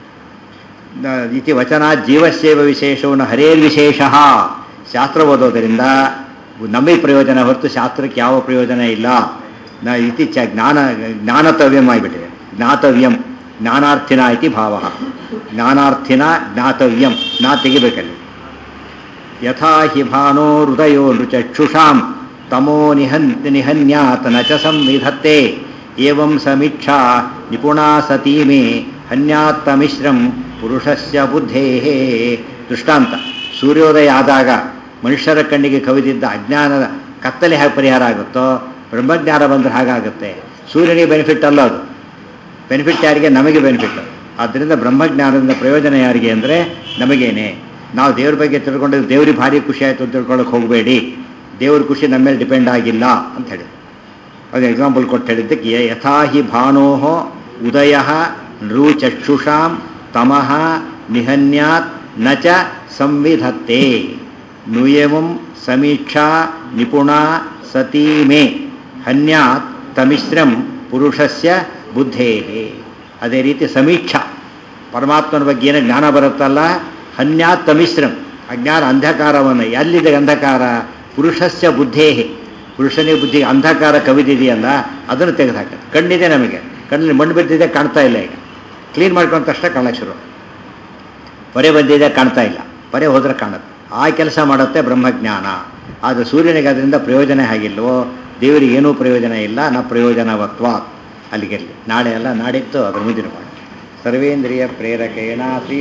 ನ- ಇತಿ ವಚನ ಜೀವಸ್ಯೇವ ವಿಶೇಷವನ್ನು ಹರೇರ್ ವಿಶೇಷ ಶಾಸ್ತ್ರ ಓದೋದರಿಂದ ನಮಗೆ ಪ್ರಯೋಜನ ಹೊರತು ಶಾಸ್ತ್ರಕ್ಕೆ ಯಾವ ಪ್ರಯೋಜನ ಇಲ್ಲ ನ ಇತಿ ಚ ಜ್ಞಾನ ಜ್ಞಾನತವ್ಯಂ ಆಗಿಬಿಟ್ಟಿದೆ ಜ್ಞಾತವ್ಯಂ ಜ್ಞಾನಾರ್ಥಿನ ಇತಿ ಭಾವ ಜ್ಞಾನಾರ್ಥಿನ ಜ್ಞಾತವ್ಯಂ ನಾ ತೆಗಿಬೇಕಲ್ಲಿ ಯಥಾ ಹಿ ಭಾನೋ ಹೃದಯೋ ನೃಚಕ್ಷುಷಾಂ ತಮೋ ನಿಹನ್ ನಿಹನ್ಯಾತ್ ನ ಚ ಸಂವಿಧತ್ತೆ ಏವಂ ಸಮೀಕ್ಷಾ ನಿಪುಣಾ ಸತೀ ಮೇ ಹನ್ಯಾತ್ತಮಿಶ್ರಂ ಪುರುಷಸ್ಯ ಬುದ್ಧೇಃ ದೃಷ್ಟಾಂತ ಸೂರ್ಯೋದಯ ಆದಾಗ ಮನುಷ್ಯರ ಕಣ್ಣಿಗೆ ಕವಿದಿದ್ದ ಅಜ್ಞಾನದ ಕತ್ತಲೆ ಹೇಗೆ ಪರಿಹಾರ ಆಗುತ್ತೋ ಬ್ರಹ್ಮಜ್ಞಾನ ಬಂದ್ರೆ ಹಾಗಾಗುತ್ತೆ ಸೂರ್ಯನಿಗೆ ಬೆನಿಫಿಟ್ ಅಲ್ಲ ಅದು ಬೆನಿಫಿಟ್ ಯಾರಿಗೆ ನಮಗೆ ಬೆನಿಫಿಟ್ ಆದ್ದರಿಂದ ಬ್ರಹ್ಮಜ್ಞಾನದಿಂದ ಪ್ರಯೋಜನ ಯಾರಿಗೆ ಅಂದರೆ ನಮಗೇನೆ ನಾವು ದೇವ್ರ ಬಗ್ಗೆ ತಿಳ್ಕೊಂಡಿದ್ದು ದೇವ್ರಿಗೆ ಭಾರಿ ಖುಷಿ ಆಯಿತು ಅಂತ ತಿಳ್ಕೊಳ್ಳೋಕೆ ಹೋಗಬೇಡಿ ದೇವ್ರ ಖುಷಿ ನಮ್ಮ ಮೇಲೆ ಡಿಪೆಂಡ್ ಆಗಿಲ್ಲ ಅಂತ ಹೇಳಿ ಅದು ಎಕ್ಸಾಂಪಲ್ ಕೊಟ್ಟು ಹೇಳಿದ್ದಕ್ಕೆ ಯ- ಯಥಾ ಹಿ ಭಾನೋ ಉದಯ ನೃಚಕ್ಷುಷಾಂ ತಮಃ ನಿಹನ್ಯಾತ್ ನ ಚ ಸಂವಿಧತ್ತೆ ನುಯಮಂ ಸಮೀಕ್ಷಾ ನಿಪುಣ ಸತೀ ಮೇ ಹನ್ಯಾತ್ ತಮಿಶ್ರಂ ಪುರುಷಸ್ಯ ಬುದ್ಧೇ ಅದೇ ರೀತಿ ಸಮೀಕ್ಷಾ ಪರಮಾತ್ಮನ ಬಗ್ಗೆ ಏನು ಜ್ಞಾನ ಬರುತ್ತಲ್ಲ ಹನ್ಯಾತ್ ತಮಿಶ್ರಂ ಅಜ್ಞಾನ ಅಂಧಕಾರವನ್ನು ಎಲ್ಲಿದೆ ಅಂಧಕಾರ ಪುರುಷಸ್ಯ ಬುದ್ಧೇ ಪುರುಷನಿಗೆ ಬುದ್ಧಿಗೆ ಅಂಧಕಾರ ಕವಿದಿದೆಯಲ್ಲ ಅದನ್ನು ತೆಗೆದುಹಾಕ ಕಣ್ಣಿದೆ ನಮಗೆ ಕಣ್ಣಲ್ಲಿ ಮಣ್ಣು ಬಿದ್ದಿದೆ ಕಾಣ್ತಾ ಇಲ್ಲ ಈಗ ಕ್ಲೀನ್ ಮಾಡ್ಕೊಂಡ ತಕ್ಷಣ ಕಾಣಕ್ಕೆ ಶುರು ಪರೆ ಬಂದಿದೆ ಕಾಣ್ತಾ ಇಲ್ಲ ಪರೆ ಹೋದ್ರೆ ಕಾಣುತ್ತೆ ಆ ಕೆಲಸ ಮಾಡುತ್ತೆ ಬ್ರಹ್ಮಜ್ಞಾನ ಆದರೆ ಸೂರ್ಯನಿಗೆ ಅದರಿಂದ ಪ್ರಯೋಜನ ಆಗಿಲ್ವೋ ದೇವರಿಗೆ ಏನೂ ಪ್ರಯೋಜನ ಇಲ್ಲ ನ ಪ್ರಯೋಜನವತ್ವ ಅಲ್ಲಿಗಿರಲಿ ನಾಳೆ ಎಲ್ಲ ನಾಡಿದ್ದು ಅದ್ರ ಮುಂದಿನ ಪಾಠ ಸರ್ವೇಂದ್ರಿಯ ಪ್ರೇರಕೇಣ ಶ್ರೀ